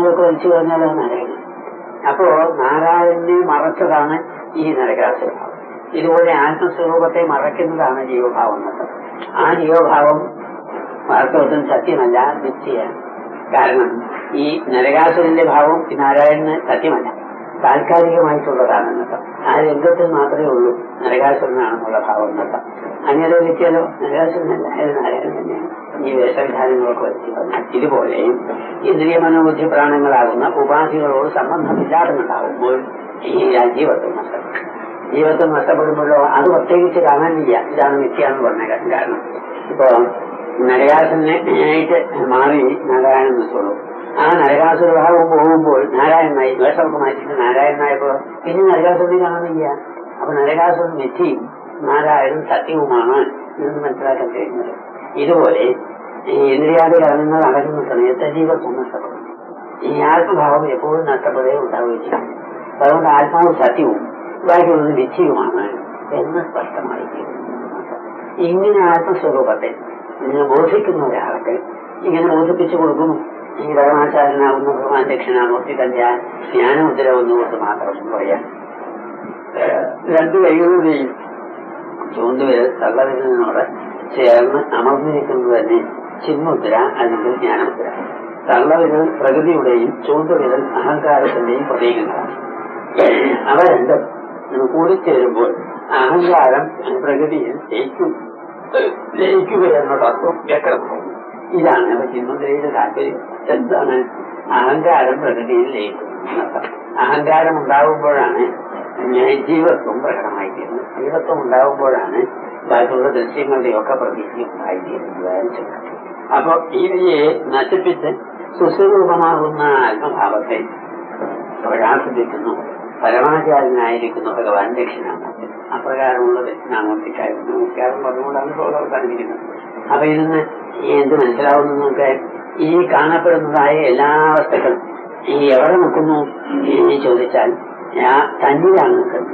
കാര്യങ്ങളൊക്കെ വലിച്ചു പറഞ്ഞാൽ അത് നാരായണൻ അപ്പോ നാരായണനെ മറച്ചതാണ് ഈ നരകാസുരഭാവം ഇതുപോലെ ആത്മസ്വരൂപത്തെ മറയ്ക്കുന്നതാണ് ജീവഭാവം എന്നത് ആ ജീവഭാവം വാസ്തവത്തിൽ സത്യമല്ല മിഥ്യയാണ് കാരണം ഈ നരകാസുരന്റെ ഭാവം ഈ നാരായണന് സത്യമല്ല താൽക്കാലികമായിട്ടുള്ളതാണ് എന്നർത്ഥം ആ രംഗത്തിൽ മാത്രമേ ഉള്ളൂ നരകാസുരനാണെന്നുള്ള ഭാവം എന്നർത്ഥം അങ്ങനെ വിളിച്ചാലോ നരകാസുരനല്ല അത് നാരായണൻ തന്നെയാണ് ഈ വേഷവിധാനങ്ങളൊക്കെ വെച്ച് പറഞ്ഞാൽ ഇതുപോലെ ഇന്ദ്രിയ മനോബുദ്ധി പ്രാണങ്ങളാകുന്ന ഉപാധികളോട് സംബന്ധമില്ലാതെന്നുണ്ടാവുമ്പോൾ ഈ ജീവത്വം നഷ്ടപ്പെടും ജീവത്വം നഷ്ടപ്പെടുമ്പോഴോ അത് പ്രത്യേകിച്ച് കാണാനില്ല ഇതാണ് മിഥ്യാന്ന് പറഞ്ഞ കാരണം ഇപ്പോ നരകാസുരനായിട്ട് മാറി നാരായണൻ നിൽക്കുള്ളൂ ആ നരകാസുരഭാവം പോകുമ്പോൾ നാരായണനായി വേഷമൊക്കെ മാറ്റിയിട്ട് നാരായണനായപ്പോ പിന്നെ നരകാസുരനെ കാണുന്നില്ല അപ്പൊ നരകാസുരൻ മിഥ്യയും നാരായണൻ സത്യവുമാണ് എന്ന് മനസ്സിലാക്കാൻ കഴിയുന്നത് ഇതുപോലെ ഈ ഇന്ദ്രിയാദി കർമ്മങ്ങൾ നടക്കുന്ന സമയത്ത് ജീവത്വം നഷ്ടപ്പെടും ഈ ആത്മഭാവം എപ്പോഴും നഷ്ടപ്പെടുകയും ഉണ്ടാവുകയും ചെയ്യും അതുകൊണ്ട് ആത്മാവ് സത്യവും ബാക്കിയുള്ളത് മിഥ്യയുമാണ് എന്ന് സ്പഷ്ടമായി ഇങ്ങനെ ആത്മസ്വരൂപത്തെ ഇങ്ങനെ ബോധിക്കുന്ന ഒരാൾക്ക് ഇങ്ങനെ ബോധിപ്പിച്ചു കൊടുക്കുന്നു ഈ പരമാചാരനാകുന്ന ഭഗവാൻ ദക്ഷിണാമൂർത്തി തന്റെ ജ്ഞാനമുദ്ര ഒന്നുകൊണ്ട് മാത്രം പറയാം രണ്ടു കൈകളുടെയും ചൂണ്ടുവിരൽ തള്ളവിരലിനോട് ചേർന്ന് അമർന്നിരിക്കുന്നത് തന്നെ ചിന്മുദ്ര അല്ലെങ്കിൽ ജ്ഞാനമുദ്ര തള്ളവിരൽ പ്രകൃതിയുടെയും ചൂണ്ടുവിരൽ അഹങ്കാരത്തിന്റെയും പ്രതീകങ്ങളാണ് അവ രണ്ടും കൂടിച്ചേരുമ്പോൾ അഹങ്കാരം പ്രകൃതിയിൽ ലയിക്കും ലയിക്കുക എന്ന തത്വം വ്യക്തമാകും ഇതാണ് അപ്പൊ ചിന്മുദ്രയുടെ താല്പര്യം എന്താണ് അഹങ്കാരം പ്രകൃതിയിൽ ലയിക്കുന്നത് അഹങ്കാരം ഉണ്ടാകുമ്പോഴാണ് ജീവത്വം പ്രകടമായിത്തീരുന്നത് ജീവത്വം ഉണ്ടാകുമ്പോഴാണ് ബാക്കിയുള്ള ദൃശ്യങ്ങളുടെയൊക്കെ പ്രതീതി ഉണ്ടായിത്തീരുന്നത് അപ്പൊ ഇവയെ നശിപ്പിച്ച് സുസ്വരൂപമാകുന്ന ആത്മഭാവത്തെ പ്രകാശിപ്പിക്കുന്നു പരമാചാര്യനായിരിക്കുന്നു ഭഗവാൻ ദക്ഷിണാമൂർത്തി അപ്രകാരമുള്ള ദക്ഷിണാമൂർത്തിക്കായിരുന്നു നമസ്കാരം പറഞ്ഞുകൊണ്ടാണ് ഇപ്പോൾ അവസാനിപ്പിക്കുന്നത് അപ്പൊ ഇതിന്ന് ഈ എന്ത് മനസ്സിലാവുന്നതൊക്കെ ഈ കാണപ്പെടുന്നതായ എല്ലാ വസ്തുക്കളും ഈ എവിടെ നിൽക്കുന്നു എന്ന് ചോദിച്ചാൽ ആ തന്നിലാണ് നിൽക്കുന്നത്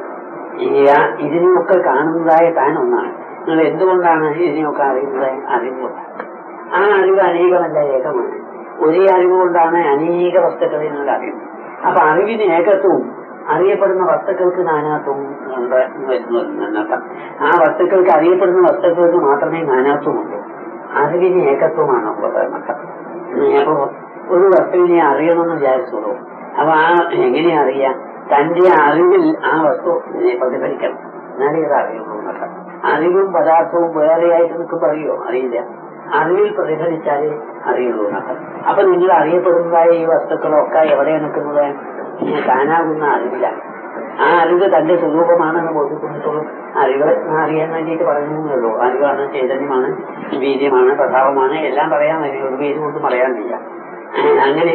ഈ ആ ഇതിനെയൊക്കെ കാണുന്നതായ താൻ ഒന്നാണ് നിങ്ങൾ എന്തുകൊണ്ടാണ് ഇതിനെയൊക്കെ അറിയുന്നത് അറിവുകൊണ്ടാണ് ആ അറിവ് അനേകമല്ല ഏകമാണ് ഒരേ അറിവ് കൊണ്ടാണ് അനേക വസ്തുക്കളെ നിങ്ങൾ അറിയുന്നത് അപ്പൊ അറിവിന് ഏകത്വവും അറിയപ്പെടുന്ന വസ്തുക്കൾക്ക് നാനാത്വവും ഉണ്ട് എന്നർത്ഥം ആ വസ്തുക്കൾക്ക് അറിയപ്പെടുന്ന വസ്തുക്കൾക്ക് മാത്രമേ നാനാത്വമുള്ളൂ അറിവിന് ഏകത്വമാണ് ഉള്ളത് എന്നർത്ഥം അപ്പോ ഒരു വസ്തുവിനെ അറിയണമെന്ന് വിചാരിച്ചോളൂ അപ്പൊ ആ എങ്ങനെ അറിയാം തന്റെ അറിവിൽ ആ വസ്തു പ്രതിഫലിക്കണം എന്നാലേ ഇത് അറിയുള്ളൂ എന്നർത്ഥം അറിവും പദാർത്ഥവും വേറെയായിട്ട് നിൽക്കുമ്പോൾ അറിയോ അറിയില്ല അറിവിൽ പ്രതിഫലിച്ചാലേ അറിയുള്ളൂ എന്നർത്ഥം അപ്പൊ നിങ്ങൾ അറിയപ്പെടുന്നതായ ഈ വസ്തുക്കളൊക്കെ എവിടെ നിൽക്കുന്നത് താനാകുന്ന അറിവിലാണ് ആ അറിവ് തന്റെ സ്വരൂപമാണെന്ന് ബോധ്യപ്പെടുത്തുള്ളൂ അറിവ് അറിയാൻ വേണ്ടിയിട്ട് പറയുന്നുള്ളൂ അറിവാണ് ചൈതന്യമാണ് വീര്യമാണ് പ്രഭാവമാണ് എല്ലാം പറയാൻ കഴിയും ഒരു പേര് കൊണ്ട് പറയാൻ വയ്യ അങ്ങനെ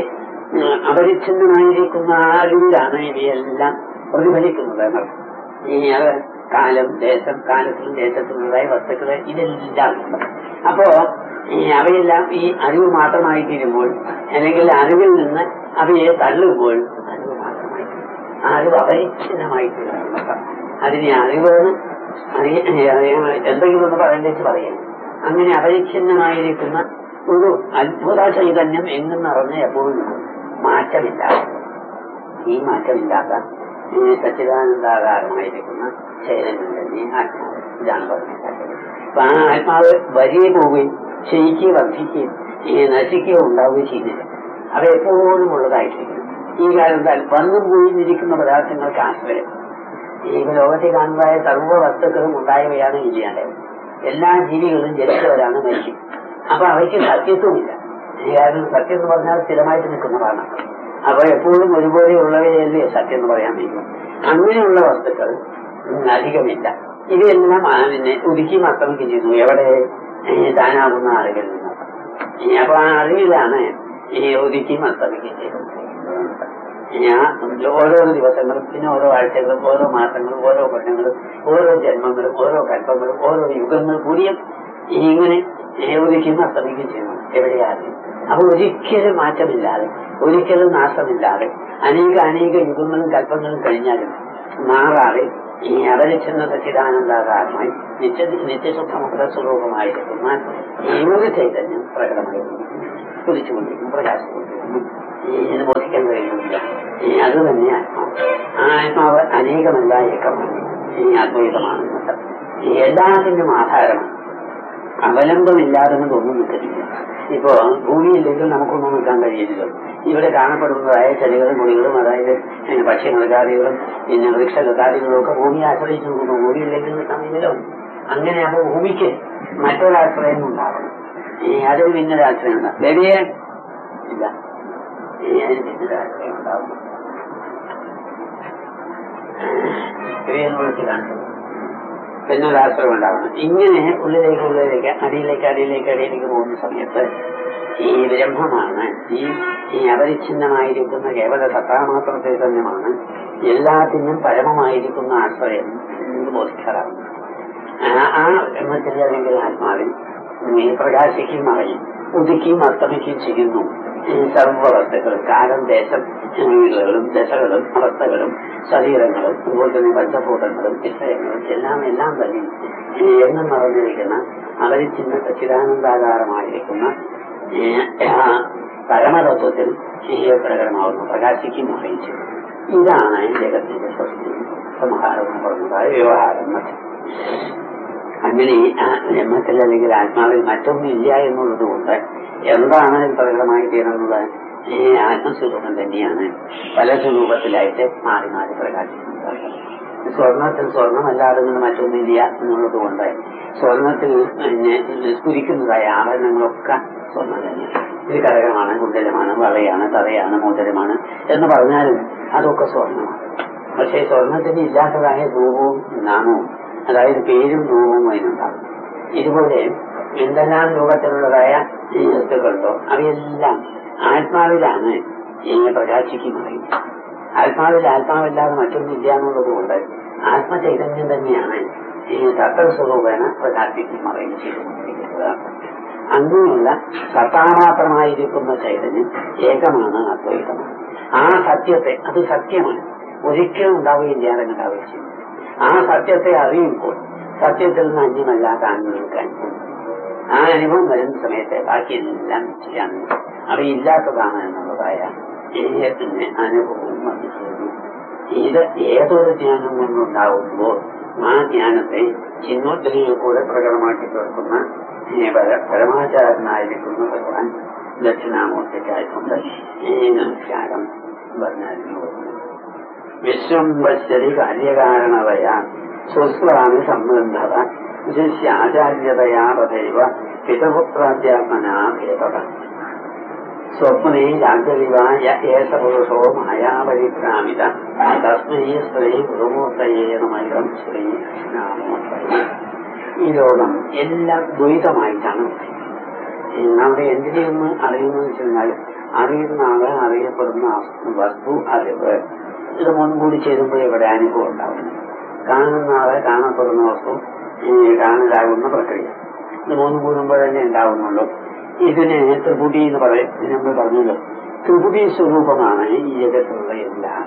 അപരിച്ഛിന്നമായിരിക്കുന്ന ആ അറിവിലാണ് ഇവയെല്ലാം പ്രതിഫലിക്കുന്നത് എന്നർത്ഥം ഈ അത് കാലം ദേശം കാലത്തിലും ദേശത്തിലുള്ളതായ വസ്തുക്കള് ഇതെല്ലാം ഉണ്ട് അപ്പോ ഈ അവയെല്ലാം ഈ അറിവ് മാത്രമായി തീരുമ്പോൾ അല്ലെങ്കിൽ അറിവിൽ നിന്ന് അവയെ തള്ളുമ്പോൾ അറിവ് മാത്രമായി തീരും. ആ അറിവ് അപരിച്ഛിന്നമായി തീരുന്നു അതിനെ അറിവെന്ന് അറിയ എന്തെങ്കിലും ഒന്ന് പറയേണ്ടത് പറയാം അങ്ങനെ അപരിച്ഛിന്നമായിരിക്കുന്ന ഒരു അത്ഭുത ചൈതന്യം എങ്ങും നിറഞ്ഞ് എപ്പോഴും മാറ്റമില്ല ഈ മാറ്റമില്ലാത്ത ഈ സച്ചിദാനന്ദാകാരമായിരിക്കുന്ന ചൈതന്യം തന്നെ ആത്മാവ് ഇതാണ് പറഞ്ഞത് അപ്പൊ ആ ആത്മാവ് വലിയ പോവുകയും ക്ഷയിക്കുകയും വർദ്ധിക്കുകയും ഈ നശിക്കുകയോ ഉണ്ടാവുകയും ചെയ്യുന്നില്ല അവ എപ്പോഴും ഉള്ളതായിട്ടിരിക്കുന്നു ഈ കാലത്താൽ വന്നും പോയിരിക്കുന്ന പദാർത്ഥങ്ങൾക്ക് ആശ്രയം ഈ ലോകത്തിൽ കാണുന്നതായ സർവ്വ വസ്തുക്കളും ഉണ്ടായവയാണ് ഇല്ലാണ്ടത് എല്ലാ ജീവികളും ജനിച്ചവരാണ് മരിക്കും അപ്പൊ അവയ്ക്ക് സത്യത്വമില്ല ഈ കാരണം സത്യം എന്ന് പറഞ്ഞാൽ സ്ഥിരമായിട്ട് നിൽക്കുന്നതാണ് അപ്പൊ എപ്പോഴും ഒരുപോലെയുള്ളവയല്ലേ സത്യം എന്ന് പറയാൻ കഴിയും അങ്ങനെയുള്ള വസ്തുക്കൾ ഉം, അധികമില്ല ഇവയെല്ലാം ആവിനെ ഉരുക്കി അസ്തമിക്കുകയും ചെയ്യുന്നു എവിടെ ഈ താനാകുന്ന അറിവിൽ നിന്ന് ഈ അപ്പൊ ആ അറിവിലാണ് ഈ ഉദിക്കും അസ്തമിക്കുകയും ചെയ്യുന്നത് ഞാൻ ഓരോ ദിവസങ്ങളും പിന്നെ ഓരോ ആഴ്ചകളും ഓരോ മാസങ്ങളും ഓരോ കൊല്ലങ്ങളും ഓരോ ജന്മങ്ങളും ഓരോ കൽപ്പങ്ങളും ഓരോ യുഗങ്ങൾ കൂടിയും ഇങ്ങനെ ഉദിക്കും അസ്തമിക്കുകയും ചെയ്യുന്നു എവിടെയാണ് അപ്പൊ ഒരിക്കലും മാറ്റമില്ലാതെ ഒരിക്കലും നാശമില്ലാതെ അനേക അനേക യുഗങ്ങളും കൽപ്പങ്ങളും കഴിഞ്ഞാലും മാറാതെ ഈ അവലക്ഷണ സച്ചിദാനന്ദാകാരമായി നിത്യ നിത്യസുഖമുഖ സ്വരൂപമായിരിക്കുന്ന ഈ ഒരു ചൈതന്യം പ്രകടമായിരുന്നു കുതിച്ചുകൊണ്ടിരിക്കുന്നു പ്രകാശിച്ചുകൊണ്ടിരിക്കുന്നു ഈ ഇത് ബോധിക്കാൻ അത് തന്നെ ആത്മാവ് ആ ആത്മാവ് അനേകമല്ല ഏകമാണ് ഈ അദ്വൈതമാണ് എന്നർത്ഥം. ഈ എല്ലാത്തിനും ആധാരമാണ് അവലംബമില്ലാതെ ഒന്നും നിൽക്കുന്നില്ല ഇപ്പോ ഭൂമിയില്ലെങ്കിൽ നമുക്കൊന്നും നിൽക്കാൻ കഴിയില്ലല്ലോ ഇവിടെ കാണപ്പെടുന്നതായ ചെടികളും മുടികളും അതായത് പിന്നെ പക്ഷിമൃഗാദികളും പിന്നെ വൃക്ഷലതാദികളും ഒക്കെ ഭൂമിയെ ആശ്രയിച്ച് നിൽക്കുന്നു ഭൂമിയില്ലെങ്കിൽ നിൽക്കാൻ കഴിയില്ലല്ലോ അങ്ങനെ അപ്പൊ ഭൂമിക്ക് മറ്റൊരാശ്രയം ഉണ്ടാവണം ഈ അതൊരു പിന്നൊരാശ്രയം ഉണ്ടാവും ബലിയെ ഇല്ല ഈ അതിന് പിന്നൊരാശ്രയം ഉണ്ടാവും ബലിയെന്ന് വിളിച്ച് കാണിച്ചു പിന്നെ ഒരു ആശ്രയം ഉണ്ടാവണം ഇങ്ങനെ ഉള്ളിലേക്ക് ഉള്ളിലേക്ക് അടിയിലേക്ക് അടിയിലേക്ക് അടിയിലേക്ക് പോകുന്ന സമയത്ത് ഈ ബ്രഹ്മമാണ് ഈ ഈ അപരിച്ഛിന്നമായിരിക്കുന്ന കേവല സത്താമാത്ര ചൈതന്യമാണ് എല്ലാത്തിനും പരമമായിരിക്കുന്ന ആശ്രയം എന്ന് ബോധിക്കാറാവുന്നത് ആ- ആ ബ്രഹ്മത്തിൽ അല്ലെങ്കിൽ ആത്മാവിൽ ഈ പ്രകാശിക്കുകയും മറയും ഉദിക്കുകയും അസ്തമിക്കുകയും ചെയ്യുന്നു ഈ സർവവസ്ഥകളും കാലം ദേശം വീടുകളും ദശകളും അവസ്ഥകളും ശരീരങ്ങളും അതുപോലെ തന്നെ പഞ്ചഭൂതങ്ങളും വിഷയങ്ങളും എല്ലാം എല്ലാം തന്നെ ഈ എന്നും മറന്നിരിക്കുന്ന അവരിച്ചിന്ന സച്ചിദാനന്ദാകാരമായിരിക്കുന്ന ഈ, ആ, പരമതത്വത്തിൽ ഈ പ്രകടമാവുന്നു പ്രകാശിക്കുകയും മറയും ചെയ്യുന്നു ഇതാണ് ജഗത്തിന്റെ സ്വസ്ഥയും സമാഹാരവും പറഞ്ഞതായ വ്യവഹാരം മറ്റും അങ്ങനെ ആ ബ്രഹ്മത്തിൽ അല്ലെങ്കിൽ ആത്മാവിൽ മറ്റൊന്നും ഇല്ല എന്നുള്ളത് കൊണ്ട് എന്താണ് ഇത് പ്രകടമായി തീരുന്നത് ഈ ആത്മസ്വരൂപം തന്നെയാണ് പല സ്വരൂപത്തിലായിട്ട് മാറി മാറി പ്രകാശിക്കുന്നത് സ്വർണത്തിൽ സ്വർണമല്ലാതെ നിന്ന് മറ്റൊന്നില്ല എന്നുള്ളത് കൊണ്ട് സ്വർണത്തിൽ പിന്നെ സ്ഫുരിക്കുന്നതായ ആഭരണങ്ങളൊക്കെ സ്വർണം തന്നെ ഇത് കരകമാണ് കുണ്ടലമാണ് വളയാണ് തറയാണ് മോതിരമാണ് എന്ന് പറഞ്ഞാലും അതൊക്കെ സ്വർണമാണ് പക്ഷേ സ്വർണത്തിന് ഇല്ലാത്തതായ രൂപവും നാമവും അതായത് പേരും രൂപവും അതിനുണ്ടാകും ഇതുപോലെ എന്തെല്ലാം രൂപത്തിലുള്ളതായ ഈ വസ്തുക്കളുണ്ടോ അവയെല്ലാം ആത്മാവിലാണ് ഈ പ്രകാശിക്കുന്നത് ആത്മാവിൽ ആത്മാവില്ലാതെ മറ്റൊന്നില്ല എന്നുള്ളത് കൊണ്ട് ആത്മചൈതന്യം തന്നെയാണ് ഈ തത്വസ്വരൂപേണ പ്രകാശിക്കും മറയും ചെയ്തുകൊണ്ടിരിക്കുന്നത് അങ്ങനെയുള്ള സത്താമാത്രമായിരിക്കുന്ന ചൈതന്യം ഏകമാണ് അദ്വൈതമാണ് ആ സത്യത്തെ അത് സത്യമാണ് ഒരിക്കലും ഉണ്ടാവുകയില്ല എന്നുണ്ടാവുകയും ചെയ്യും ആ സത്യത്തെ അറിയുമ്പോൾ സത്യത്തിൽ നിന്ന് അന്യമല്ല കാണുന്നവർക്ക് അനുഭവം ആ അനുഭവം വരുന്ന സമയത്തെ ബാക്കിയെല്ലാം ചെയ്യാൻ അവയില്ലാത്തതാണ് എന്നുള്ളതായ ഏകത്തിന്റെ അനുഭവവും വന്നു ചേരുന്നു ഇത് ഏതൊരു ജ്ഞാനം കൊണ്ടുണ്ടാവുമ്പോൾ ആ ജ്ഞാനത്തെ ചിന്നോദ്ധരിയിൽ കൂടെ പ്രകടമാക്കി തീർക്കുന്ന ഈ പര- പരമാചാരനായിരിക്കുന്ന ഭഗവാൻ ദക്ഷിണാമൂർത്തിക്കായിക്കൊണ്ട് ഈ നമസ്കാരം പറഞ്ഞായിരുന്നു വിശ്വം പശ്യതി കാര്യകാരണതയാ സ്വസ്വാമി സംബന്ധത ശിഷ്യാചാര്യതയാ തഥൈവ പിതപുത്രാധ്യാത്മനാ ഭേദത സ്വപ്നേ ജാഗ്രതിവായ ഏഷ പുരുഷോ മായാപരിക്രാമിത തസ്മൈ ശ്രീ ഗുരുമൂർത്തയേ നമൈകം ശ്രീ കൃഷ്ണാമൂർത്തയേ ഈ ലോകം എല്ലാം ദ്വൈതമായിട്ടാണ് നമ്മുടെ എന്തിനെയൊന്ന് അറിയുന്നത് വെച്ചാൽ അറിയുന്ന ആള് അറിയപ്പെടുന്ന വസ്തു അറിവ് ഇത് മുൻകൂടി ചേരുമ്പോൾ ഇവിടെ അനുഭവം ഉണ്ടാവുന്നു കാണുന്ന ആളെ കാണപ്പെടുന്ന വസ്തു ഈ കാണലാകുന്ന പ്രക്രിയ ഇത് മൂന്നും കൂടുമ്പോഴല്ലേ ഉണ്ടാവുന്നുള്ളൂ ഇതിനെ ത്രിപുടി എന്ന് പറയും ഇത് നമ്മൾ പറഞ്ഞല്ലോ ത്രിപുടി സ്വരൂപമാണ് ഈ ജഗത്തിലുള്ള എല്ലാം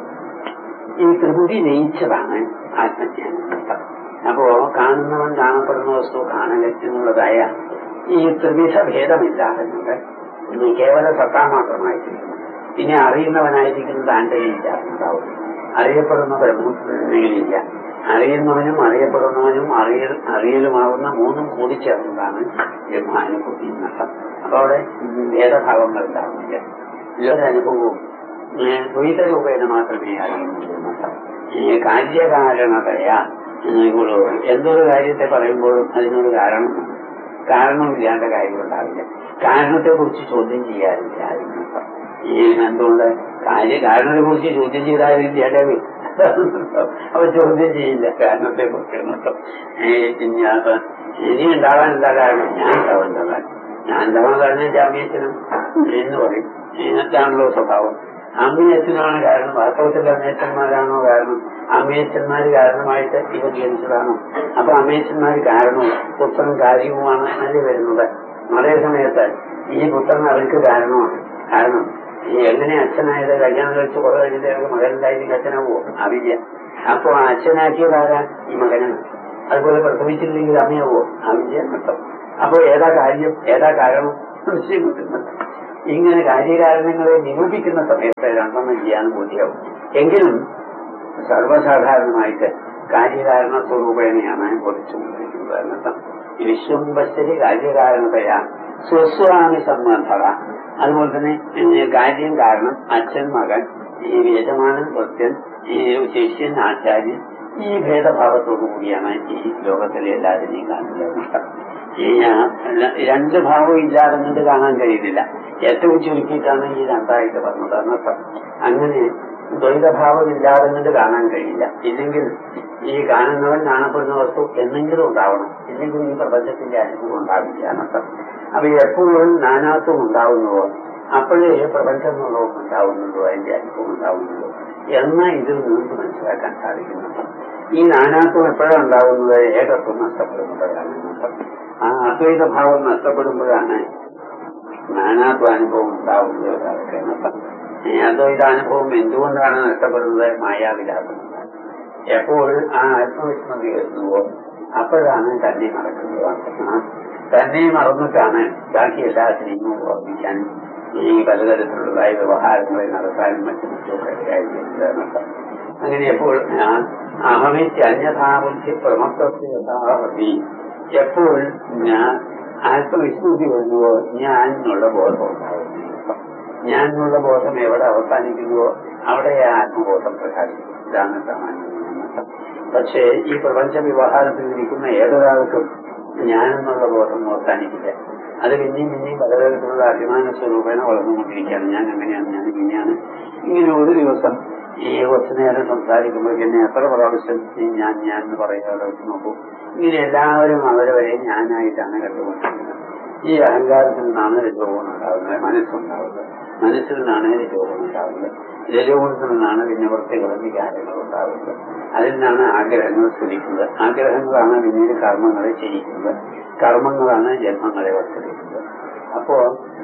ഈ ത്രിപുടി നയിച്ചതാണ് ആത്മജ്ഞാനം അപ്പോ കാണുന്നവൻ കാണപ്പെടുന്ന വസ്തു കാണലെന്നുള്ളതായ ഈ ത്രിവിധ ഭേദമില്ലാതെ ഇത് കേവല സത്താ മാത്രമായിരിക്കുന്നു പിന്നെ അറിയുന്നവനായിരിക്കുന്നത് താൻ്റെ ഇല്ല ഉണ്ടാവും അറിയപ്പെടുന്ന ബ്രഹ്മനില്ല അറിയുന്നവനും അറിയപ്പെടുന്നവനും അറിയ അറിയലുമാവുന്ന മൂന്നും കൂടി ചേർന്നതാണ് ബ്രഹ്മാനുഭൂതി എന്നർത്ഥം അപ്പൊ അവിടെ ഭേദഭാവങ്ങൾ ഉണ്ടാവുന്നില്ല ഇതൊരനുഭവവും ദ്വൈത രൂപേണ മാത്രമേ അറിയുന്നുള്ളൂ എന്നർത്ഥം ഈ കാര്യകാരണതയാ ഗുരു എന്തൊരു കാര്യത്തെ പറയുമ്പോഴും അതിനൊരു കാരണം കാരണമില്ലാത്ത കാര്യമുണ്ടാവില്ല കാരണത്തെ കുറിച്ച് ചോദ്യം ചെയ്യാറില്ല അതിനർത്ഥം ഈ എന്തുകൊണ്ട് കാര്യ കാരണത്തെ കുറിച്ച് ചോദ്യം ചെയ്താലും ഇല്ലാതെ അപ്പൊ ചോദ്യം ചെയ്യില്ല കാരണത്തെ കുറിച്ച് എന്നർത്ഥം പിന്നെ അപ്പൊ ഇനി ഉണ്ടാവാൻ എന്താ കാരണം ഞാൻ ഉണ്ടാവാൻ എന്താ കാരണം ഞാൻ ഉണ്ടാവാൻ കാരണം ജാമ്യത്തിനും എന്ന് പറയും ഇന്നത്താണല്ലോ സ്വഭാവം അമ്മയച്ചനാണ് കാരണം വാസ്തവത്തിൽ അമ്മയച്ചന്മാരാണോ കാരണം അമ്മയച്ചന്മാര് കാരണമായിട്ട് ഇവർ ജനിച്ചതാണോ അപ്പൊ അമ്മയച്ചന്മാര് കാരണവും പുത്രൻ കാര്യവുമാണ് എന്നല്ലേ വരുന്നത് അതേ സമയത്ത് ഈ പുത്രൻ അവർക്ക് കാരണമാണ് കാരണം ഈ എങ്ങനെ അച്ഛനായത് കല്യാണം കഴിച്ച് കുറെ കഴിഞ്ഞിട്ട് അവർക്ക് മകനുണ്ടായിരുന്നെങ്കിൽ അച്ഛനാവോ ആവില്ല അപ്പൊ അച്ഛനാക്കിയതാരാ ഈ മകനാണ് അതുപോലെ പ്രസവിച്ചില്ലെങ്കിൽ അമ്മയാവോ ആവില്ല എന്നർത്ഥം അപ്പൊ ഏതാ കാര്യം ഏതാ കാരണം നിശ്ചയം കിട്ടുന്നത് ഇങ്ങനെ കാര്യകാരണങ്ങളെ നിരൂപിക്കുന്ന സമയത്ത് രണ്ടെണ്ണം ചെയ്യാൻ ബോധ്യമാവും എങ്കിലും സർവ്വസാധാരണമായിട്ട് കാര്യകാരണ സ്വരൂപേണയാണ് ബോധിച്ചുകൊണ്ടിരിക്കുന്നത് എന്നർത്ഥം ഈ വിശ്വംബശ്ശരി കാര്യകാരണതയാ സ്വസ്വാമി സംബന്ധത അതുപോലെ തന്നെ ഏ, കാര്യം കാരണം അച്ഛൻ മകൻ ഈ യജമാനൻ ഭക്തൻ ഈ ശിഷ്യൻ ആചാര്യൻ ഈ ഭേദഭാവത്തോടു കൂടിയാണ് ഈ ലോകത്തിലെ എല്ലാവരെയും കാണുന്നത് എന്നർത്ഥം. ഈ ആ, രണ്ട് ഭാവവും ഇല്ലാതെ കണ്ട് കാണാൻ കഴിയുന്നില്ല ഏറ്റവും ചുരുക്കിയിട്ടാണ് ഈ രണ്ടായിട്ട് പറഞ്ഞത് എന്നർത്ഥം അങ്ങനെ ദ്വൈതഭാവം ഇല്ലാതെ കണ്ട് കാണാൻ കഴിയില്ല ഇല്ലെങ്കിൽ ഈ കാണുന്നവൻ കാണപ്പെടുന്ന വസ്തു എന്നെങ്കിലും ഉണ്ടാവണം ഇല്ലെങ്കിൽ ഈ പ്രപഞ്ചത്തിന്റെ അനുഭവം ഉണ്ടാവില്ല എന്നർത്ഥം അപ്പൊ എപ്പോഴും നാനാത്വം ഉണ്ടാവുന്നുവോ അപ്പോഴേ പ്രപഞ്ചം എന്നുള്ളതും ഉണ്ടാവുന്നുള്ളൂ അതിന്റെ അനുഭവം ഉണ്ടാവുന്നുള്ളൂ എന്ന ഇതിൽ നിങ്ങൾക്ക് മനസ്സിലാക്കാൻ സാധിക്കുന്നുണ്ട് ഈ നാനാത്വം എപ്പോഴാണ് ഉണ്ടാവുന്നത് ഏകത്വം നഷ്ടപ്പെടുമ്പോഴാണ് എന്നർത്ഥം. ആ അദ്വൈത ഭാവം നഷ്ടപ്പെടുമ്പോഴാണ് നാനാത്വ അനുഭവം ഉണ്ടാവുന്നത് അതൊക്കെ എന്നർത്ഥം. ഈ അദ്വൈതാനുഭവം എന്തുകൊണ്ടാണ് നഷ്ടപ്പെടുന്നത് മായാവിലാസം എപ്പോൾ ആ ആത്മവിസ്മൃതി വരുന്നുവോ അപ്പോഴാണ് തന്നെ മറക്കുന്നത് ആ തന്നെ മറന്നിട്ടാണ് ബാക്കി എല്ലാത്തിനെയും ഓർമ്മിക്കാനും ഈ പലതരത്തിലുള്ളതായ വ്യവഹാരങ്ങളെ നടത്താനും മറ്റും മറ്റുമൊക്കെ ആയിരിക്കുന്നത് എന്നർത്ഥം. അങ്ങനെ എപ്പോൾ ഞാൻ അഹമിച്ച് അന്യഥാബുദ്ധി പ്രമത്വത്തെ യഥാവധി എപ്പോൾ ഞാൻ ആത്മവിസ്മൃതി വരുന്നുവോ ഞാൻ എന്നുള്ള ബോധം ഉണ്ടാകുന്നു ഞാൻ എന്നുള്ള ബോധം എവിടെ അവസാനിക്കുന്നുവോ അവിടെ ആ ആത്മബോധം പ്രകാശിക്കും ഇതാണ് സാമാന്യം പക്ഷേ ഈ പ്രപഞ്ച വ്യവഹാരത്തിൽ ഇരിക്കുന്ന ഏതൊരാൾക്കും ഞാൻ എന്നുള്ള ബോധം അവസാനിക്കില്ല അത് പിന്നെയും പിന്നെയും പലതരത്തിലുള്ള അഭിമാന സ്വരൂപേണ വളർന്നുകൊണ്ടിരിക്കുകയാണ് ഞാൻ അങ്ങനെയാണ് ഞാൻ ഇങ്ങനെയാണ് ഇങ്ങനെ ഒരു ദിവസം ഈ കുറച്ചു നേരം സംസാരിക്കുമ്പോഴേക്കും എത്ര പ്രാവശ്യം ഈ ഞാൻ ഞാൻ എന്ന് പറയാതെ വെച്ച് നോക്കൂ ഇങ്ങനെ എല്ലാവരും അവരവരെ ഞാനായിട്ടാണ് കണ്ടുകൊണ്ടിരിക്കുന്നത് ഈ അഹങ്കാരത്തിൽ നിന്നാണ് രജോഗുണം ഉണ്ടാകുന്നത് മനസ്സുണ്ടാവുന്നത് മനസ്സിൽ നിന്നാണ് രജോഗുണം ഉണ്ടാവുന്നത് രജോഗുണത്തിൽ നിന്നാണ് പിന്നെ വൃത്തികളും വികാരങ്ങളും ഉണ്ടാവുന്നത് അതിൽ നിന്നാണ് ആഗ്രഹങ്ങൾ സ്ഫുരിക്കുന്നത് ആഗ്രഹങ്ങളാണ് പിന്നീട് കർമ്മങ്ങളെ ചെയ്യിക്കുന്നത് കർമ്മങ്ങളാണ് ജന്മങ്ങളെ വർദ്ധിക്കുന്നത് അപ്പോ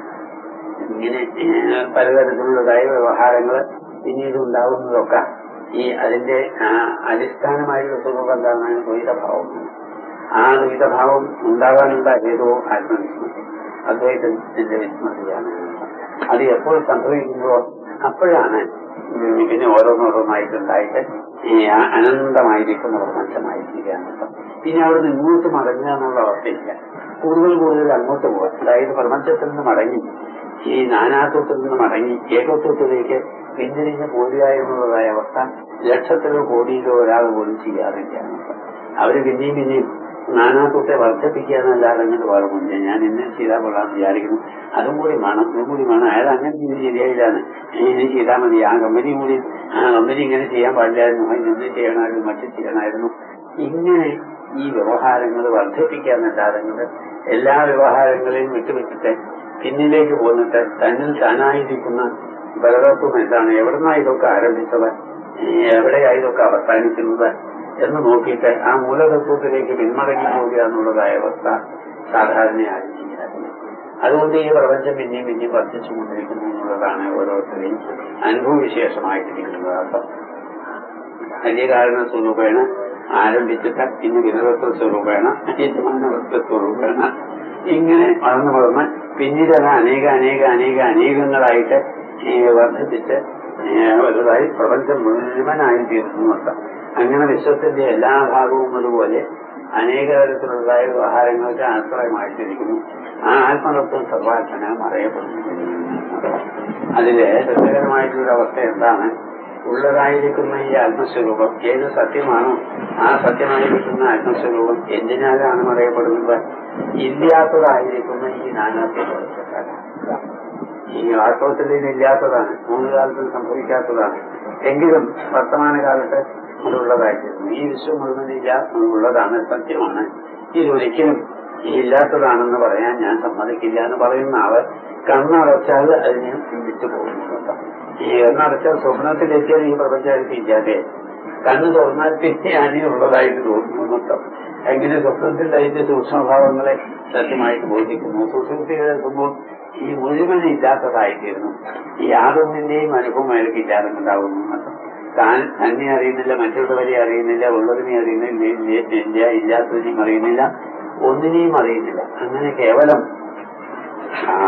ഇങ്ങനെ ഏഹ്, പലതരത്തിലുള്ളതായ വ്യവഹാരങ്ങൾ പിന്നീട് ഉണ്ടാകുന്നതൊക്കെ ഈ അതിന്റെ ആ, അടിസ്ഥാനമായുള്ള സ്വരൂപം എന്താണ് ദ്വൈതഭാവം ആ ദ്വൈതഭാവം ഉണ്ടാകാനുള്ള ഏതോ ആത്മവിസ്മൃതി അദ്വൈതത്തിന്റെ വിസ്മൃതിയാണ് അത് എപ്പോൾ സംഭവിക്കുമ്പോ അപ്പോഴാണ് ഉം, പിന്നെ ഓരോന്നോരോന്നായിട്ടുണ്ടായിട്ട് ഈ ആ അനന്തമായിരിക്കുന്ന പ്രപഞ്ചമായിരിക്കുകയാണ് പിന്നെ അവിടെ നിന്ന് ഇങ്ങോട്ട് മടങ്ങുക എന്നുള്ള അവസ്ഥയില്ല കൂടുതൽ കൂടുതൽ അങ്ങോട്ട് പോകാം അതായത് പ്രപഞ്ചത്തിൽ നിന്ന് മടങ്ങി ഈ നാനാത്വത്തിൽ നിന്ന് മടങ്ങി ഏകത്വത്തിലേക്ക് പിന്തിരിഞ്ഞ് പോരുക എന്നുള്ളതായ അവസ്ഥ ലക്ഷത്തിലോ കോടിയിലോ ഒരാൾ പോലും ചെയ്യാറില്ല അവര് പിന്നെയും പിന്നെയും നാനാത്വത്തെ വർദ്ധിപ്പിക്കുക എന്നല്ലാതെ അങ്ങനെ പാടുമില്ല ഞാൻ എന്നെ ചെയ്താൽ കൊള്ളാമെന്ന് വിചാരിക്കുന്നു അതും കൂടി വേണം ഇതും കൂടി വേണം അയാൾ അങ്ങനെ ചെയ്ത് ശരിയായില്ലാണ് ഇനി ചെയ്താൽ മതി ആ കമ്പനി കൂടി ആ കമ്പനി ഇങ്ങനെ ചെയ്യാൻ പാടില്ലായിരുന്നു അതിന് എന്ത് ചെയ്യണമായിരുന്നു മറ്റു ചെയ്യണമായിരുന്നു ഇങ്ങനെ ഈ വ്യവഹാരങ്ങൾ വർദ്ധിപ്പിക്കുക എന്നല്ലാതെ കൊണ്ട് എല്ലാ വ്യവഹാരങ്ങളെയും വിട്ടുവിട്ടിട്ട് പിന്നിലേക്ക് പോന്നിട്ട് തന്നിൽ താനായിരിക്കുന്ന ബലതത്വം എന്താണ് എവിടുന്നാ ഇതൊക്കെ ആരംഭിച്ചത് എവിടെയാ ഇതൊക്കെ അവസാനിക്കുന്നത് എന്ന് നോക്കിയിട്ട് ആ മൂലതത്വത്തിലേക്ക് പിന്മടങ്ങി പോവുക എന്നുള്ളതായ അവസ്ഥ സാധാരണയായി ചെയ്യാറുണ്ട് അതുകൊണ്ട് ഈ പ്രപഞ്ചം പിന്നെയും പിന്നെയും വർദ്ധിച്ചുകൊണ്ടിരിക്കുന്നു എന്നുള്ളതാണ് ഓരോരുത്തരെയും അനുഭവവിശേഷമായിട്ടിരിക്കുന്നത് അർത്ഥം അന്യകാരണ സ്വരൂപേണ ആരംഭിച്ചിട്ട് പിന്നെ വിനതത്വ സ്വരൂപേണ യജമാനവത്വ സ്വരൂപേണ ഇങ്ങനെ വളർന്നു വളർന്ന് പിന്നീട് അത് അനേക അനേക അനേക അനേകങ്ങളായിട്ട് ഈ വർദ്ധിപ്പിച്ച് ഈ വലുതായി പ്രപഞ്ചം മുഴുവനായി തീർന്നു അർത്ഥം അങ്ങനെ വിശ്വത്തിന്റെ എല്ലാ ഭാഗവും അതുപോലെ അനേക തരത്തിലുള്ളതായ വ്യവഹാരങ്ങൾക്ക് ആശ്രയമായിട്ടിരിക്കുന്നു ആ ആത്മതത്വം സർവാത്മന അറിയപ്പെടുന്നു അതിലെ രസകരമായിട്ടുള്ള അവസ്ഥ എന്താണ് ഉള്ളതായിരിക്കുന്ന ഈ ആത്മസ്വരൂപം ഏത് സത്യമാണോ ആ സത്യമായിരിക്കുന്ന ആത്മസ്വരൂപം എന്തിനാലാണ് അറിയപ്പെടുന്നത് ഇല്ലാത്തതായിരിക്കുന്ന ഈ നാനാത്വം ഈ വാസ്തവത്തിൽ ഇതില്ലാത്തതാണ് മൂന്ന് കാലത്തിൽ സംഭവിക്കാത്തതാണ് എങ്കിലും വർത്തമാനകാലത്ത് അതുള്ളതായിരുന്നു ഈ വിശ്വം മുഴുവൻ ഇല്ല ഉള്ളതാണ് സത്യമാണ് ഇതൊരിക്കലും ഈ ഇല്ലാത്തതാണെന്ന് പറയാൻ ഞാൻ സമ്മതിക്കില്ല എന്ന് പറയുന്ന ആള് കണ്ണടച്ചാൽ അതിനെ ചിന്തിച്ചു പോകുന്നു ഈ കണ്ണടച്ചാൽ സ്വപ്നത്തിലെത്തിയാൽ ഈ പ്രപഞ്ചമായിട്ട് ഇല്ലാതെ കണ്ണ് തുറന്നാൽ പിന്നെ അതിനുള്ളതായിട്ട് തോന്നുന്നു മൊത്തം എങ്ങനെ സ്വപ്നത്തിൽ അതിന്റെ സൂക്ഷ്മഭാവങ്ങളെ സത്യമായിട്ട് ബോധിക്കുന്നു സുഷുപ്തിയിലെത്തുമ്പോൾ ഈ മുഴുവൻ ഇല്ലാത്തതായിത്തീരുന്നു ഈ യാതൊന്നിന്റെയും അനുഭവം അയാൾക്ക് ഇല്ലാതെന്നുണ്ടാവുന്നു മൊത്തം താൻ തന്നെ അറിയുന്നില്ല മറ്റുള്ളവരെ അറിയുന്നില്ല ഉള്ളതിനെ അറിയുന്നില്ല ഇല്ല- ഇല്ല ഇല്ലാത്തതിനെയും അറിയുന്നില്ല ഒന്നിനെയും അറിയുന്നില്ല അങ്ങനെ കേവലം ആ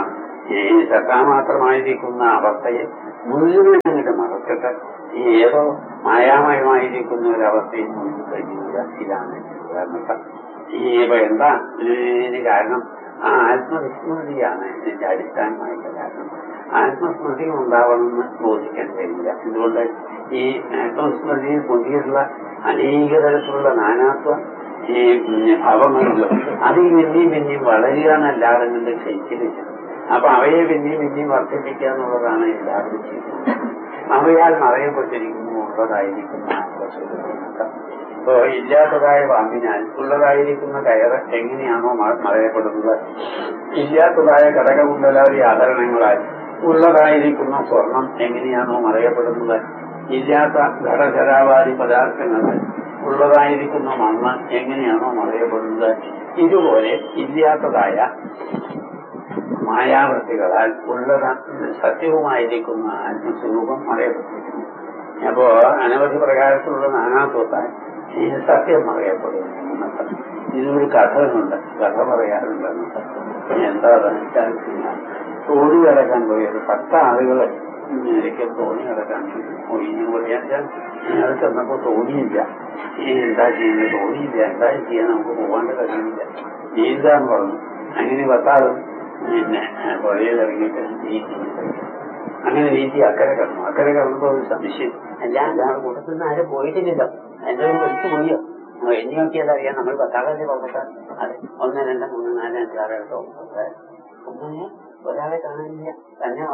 ഈ സത്താമാത്രമായിരിക്കുന്ന അവസ്ഥയെ മുഴുവൻ അങ്ങോട്ട് മറച്ചിട്ട് ഈ ഏതോ മായാമയമായിരിക്കുന്ന ഒരു അവസ്ഥയിൽ മുന്നിൽ കഴിയുക ഇതാണ് ഉദാഹരണം ഈ ഇപ്പൊ എന്താ ഇതിന് കാരണം ആ ആത്മവിസ്മൃതിയാണ് ഇതിന്റെ അടിസ്ഥാനമായിട്ടുള്ള കാരണം ആത്മസ്മൃതി ഉണ്ടാവണമെന്ന് ബോധിക്കാൻ കഴിയില്ല എന്തുകൊണ്ട് ഈ ആത്മസ്മൃതിയിൽ പൊന്തിയിട്ടുള്ള അനേക തരത്തിലുള്ള നാനാത്വ ഈ ഭാവങ്ങളുണ്ട് അത് ഈ പിന്നെയും പിന്നെയും വളരുക എന്നല്ലാതെ കൊണ്ട് ക്ഷയിക്കുന്നില്ല അപ്പൊ അവയെ പിന്നെയും പിന്നെയും വർദ്ധിപ്പിക്കുക എന്നുള്ളതാണ് എല്ലാവരും ചെയ്യുന്നത് അവയാൽ മറയപ്പെട്ടിരിക്കുന്നു ഉള്ളതായിരിക്കുന്ന ആത്മസ്വരൂപം ഇപ്പോ ഇല്ലാത്തതായ പാമ്പിനാൽ ഉള്ളതായിരിക്കുന്ന കയറ് എങ്ങനെയാണോ മ- മറയപ്പെടുന്നത് ഇല്ലാത്തതായ ഘടകകുണ്ടലാതി ആഭരണങ്ങളാൽ ഉള്ളതായിരിക്കുന്ന സ്വർണം എങ്ങനെയാണോ മറയപ്പെടുന്നത് ഇല്ലാത്ത ഘടചരാവാദി പദാർത്ഥങ്ങളാൽ ഉള്ളതായിരിക്കുന്ന മണ്ണ് എങ്ങനെയാണോ മറയപ്പെടുന്നത് ഇതുപോലെ ഇല്ലാത്തതായ മായാവൃത്തികളാൽ ഉള്ളത സത്യവുമായിരിക്കുന്ന ആത്മസ്വരൂപം മറയപ്പെട്ടിരിക്കുന്നു അപ്പോ അനവധി പ്രകാരത്തിലുള്ള നാനാത്വത്താൽ ഈ സത്യം അറിയപ്പെടുന്നു എന്നർത്ഥം. ഇതിനൊരു കഥകളുണ്ട് കഥ പറയാറുണ്ട് എന്നർത്ഥം. എന്താ വെച്ചാൽ തോണി കിടക്കാൻ പോയത് പത്ത് ആളുകള് ഒരിക്കൽ തോണി കിടക്കാൻ പോയി എന്ന് പറയാൻ ഞങ്ങൾ ചെന്നപ്പോ തോണിയില്ല ഇനി എന്താ ചെയ്യുന്നത് തോണിയില്ല എന്താ ചെയ്യാൻ നമുക്ക് പോകാണ്ട് കഴിയുന്നില്ല നീന്താന്ന് പറഞ്ഞു അങ്ങനെ പത്താളും പിന്നെ പുഴയിൽ ഇറങ്ങിയിട്ട് നീന്തി അങ്ങനെ നീന്തി അക്കരെ കിടന്നു അക്കരെ കിടന്നപ്പോ ഒരു സംശയം അല്ലാണ്ട് ആ കൂട്ടത്തിൽ നിന്ന് ആരും പോയിട്ടില്ലല്ലോ എന്റെ വിളിച്ചു പോയോ ആ, എണ്ണി നോക്കിയാൽ അറിയാം നമ്മൾ പത്താളല്ലേ പറഞ്ഞിട്ട് അതെ ഒന്ന് രണ്ട് മൂന്ന് നാല് അഞ്ച് ആറ് എട്ട് ഒമ്പത് ഒന്നിനെ ഒരാളെ കാണാനില്ല തന്നെ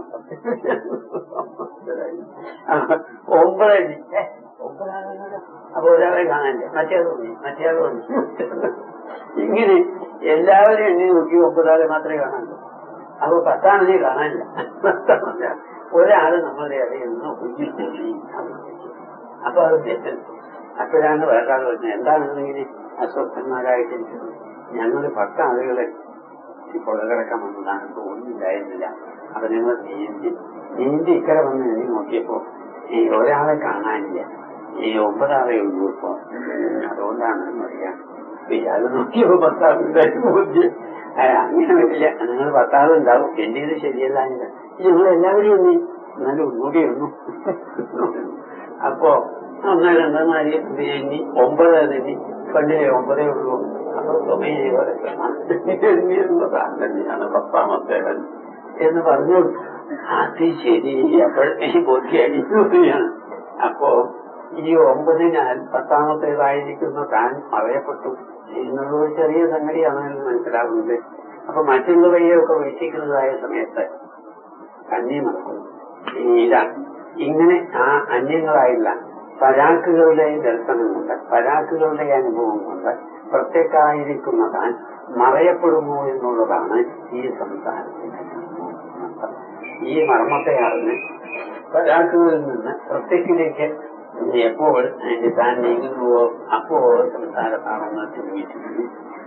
ഉറങ്ങുന്നു ഒമ്പതടി ഏ, ഒമ്പതാളുകളോ അപ്പൊ ഒരാളെ കാണാനില്ല മറ്റേ തോന്നി മറ്റേ തോന്നി ഇങ്ങനെ എല്ലാവരും എണ്ണി നോക്കി ഒമ്പതാളെ മാത്രമേ കാണാനുള്ളൂ അപ്പൊ പത്താണെന്നേ കാണാനില്ല പത്താണെന്നില്ല. ഒരാള് നമ്മളുടെ ഇടയിൽ നിന്ന് കുഞ്ഞിൽ പോയി അപ്പൊ അത് തെറ്റും അപ്പോഴാണ് വേറെ ആൾ പറഞ്ഞത് എന്താണെന്നിങ്ങനെ അസ്വസ്ഥന്മാരായിട്ടിരിക്കുന്നത് ഞങ്ങൾ പത്ത് ആളുകളെ ഇപ്പോൾ കിടക്കാൻ വന്നതാണ് തോന്നുന്നില്ലായിരുന്നില്ല അപ്പൊ ഞങ്ങൾ നീന്തി നീന്തി ഇക്കരെ വന്ന് എണ്ണി നോക്കിയപ്പോ ഈ ഒരാളെ കാണാനില്ല ഈ ഒമ്പതാളെ ഉള്ളൂ ഇപ്പൊ അതുകൊണ്ടാണ് പറയാം ഇയാൾ നോക്കിയപ്പോ പത്താളുണ്ടായി ബോധ്യം ആ, അങ്ങനെ വരില്ല നിങ്ങൾ പത്താളും ഉണ്ടാവും എന്റെ ഇത് ശരിയല്ല എന്ന്. ഞങ്ങൾ എല്ലാവരും ഒന്നി എന്നാലും ഒന്നുകൂടി ഒന്നു അപ്പോ ഒന്ന് രണ്ട് നാല് ഇത് എണ്ണി ഒമ്പത് എണ്ണി പണ്ടിലെ ഒമ്പതേ ഉള്ളൂ അപ്പൊ എണ്ണിയിരുന്നതാണ് തന്നെയാണ് പത്താമത്തെ എണ്ണം എന്ന് പറഞ്ഞു അത് ശരി അപ്പോഴത്തേക്ക് ബോധ്യായിരിക്കുകയാണ് അപ്പോ ഈ ഒമ്പതിനാൽ പത്താമത്തേതായിരിക്കുന്ന താൻ അറിയപ്പെട്ടു എന്നുള്ളത് ഒരു ചെറിയ സംഗതിയാണ് എന്ന് മനസ്സിലാകുന്നത് അപ്പൊ മറ്റുള്ളവരെയൊക്കെ വീക്ഷിക്കുന്നതായ സമയത്ത് അന്യം നടക്കുന്നു ഇതാണ് ഇങ്ങനെ ആ അന്യങ്ങളായുള്ള പരാക്കുകളുടെ ദർശനം കൊണ്ട് പരാക്കുകളുടെ അനുഭവം കൊണ്ട് പ്രത്യേകായിരിക്കുന്ന താൻ മറയപ്പെടുമോ എന്നുള്ളതാണ് ഈ സംസാരത്തിന്റെ മർമ്മം. ഈ മർമ്മത്തെ അറിഞ്ഞ് പരാക്കുകളിൽ നിന്ന് പ്രത്യേകിലേക്ക് എപ്പോൾ അതിന്റെ താൻ നീങ്ങുന്നുവോ അപ്പോൾ സംസാരഭാവങ്ങൾ ചോദിച്ചിട്ടുണ്ട്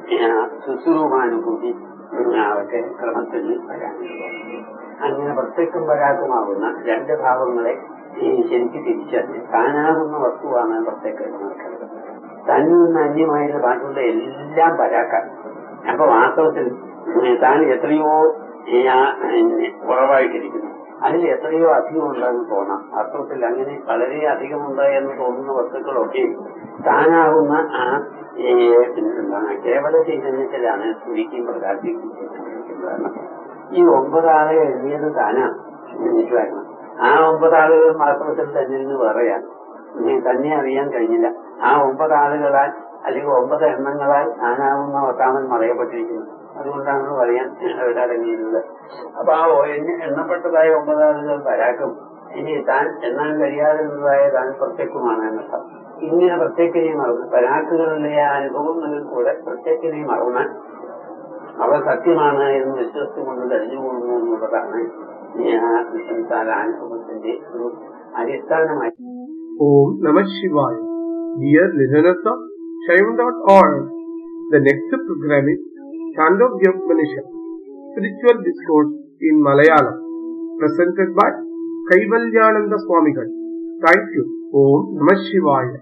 ശുശ്രൂപാനുഭൂതി അവർക്ക് ക്രമത്തിൽ വരാനുള്ളത് അങ്ങനെ പ്രത്യേകം പരാഗമാകുന്ന രണ്ട് ഭാവങ്ങളെ ഈ ശരിക്ക് തിരിച്ചറിഞ്ഞ് താനാകുന്ന വസ്തുവാണ് പ്രത്യേകം നടക്കുന്നത് തന്നിൽ നിന്ന് അന്യമായിട്ട് ബാക്കിയുള്ള എല്ലാം പരാക്കാണ് അപ്പൊ വാസ്തവത്തിൽ ഉം, താൻ എത്രയോ ഈ ആ, പിന്നെ കുറവായിട്ടിരിക്കുന്നു അതിൽ എത്രയോ അധികം ഉണ്ടെന്ന് തോന്നാം വാസ്തവത്തിൽ അങ്ങനെ വളരെ അധികമുണ്ട് എന്ന് തോന്നുന്ന വസ്തുക്കളൊക്കെ താനാകുന്ന ആ ഈ, എന്താണ് കേവല ചൈതന്യത്തിലാണ് സ്തുതിക്കും പ്രകാശിക്കുകയും ചെയ്തിരിക്കുന്നത് ഈ ഒമ്പതാളെ എഴുതിയത് താനാണ് മനസ്സിലാക്കണം ആ ഒമ്പതാളുകൾ വാസ്തവത്തിൽ തന്നെ നിന്ന് വേറെയാണ് ഇനി തന്നെ അറിയാൻ കഴിഞ്ഞില്ല ആ ഒമ്പത് ആളുകളാൽ അല്ലെങ്കിൽ ഒമ്പത് എണ്ണങ്ങളാൽ താനാവുന്ന ഒട്ടാമൻ മറയപ്പെട്ടിരിക്കുന്നു അതുകൊണ്ടാണ് പറയാൻ ഇവിടെ അടങ്ങിയിരുന്നത് അപ്പൊ ആ എണ്ണ- എണ്ണപ്പെട്ടതായ ഒമ്പത് ആളുകൾ പരാക്കും ഇനി താൻ എണ്ണാൻ കഴിയാതിരുന്നതായ താൻ പ്രത്യേകമാണ് എന്നർത്ഥം ഇങ്ങനെ പ്രത്യേകിനെ മറന്ന് പരാക്കുകളുടെ ആ അനുഭവങ്ങളിൽ കൂടെ പ്രത്യേകിനെ മറന്നാൽ അവ സത്യമാണ് എന്ന് വിശ്വസിച്ചുകൊണ്ട് കഴിഞ്ഞുകൂടുന്നു എന്നുള്ളതാണ് ഈ ആ സംസാര അനുഭവത്തിന്റെ ഒരു അടിസ്ഥാനമായി Om Namah Shivaya. Dear listeners of Shaivan.org, the next program is Chandogya Upanishad, Spiritual Discourse in Malayalam, presented by Kaivalyananda Swamigal. Thank you. Om Namah Shivaya.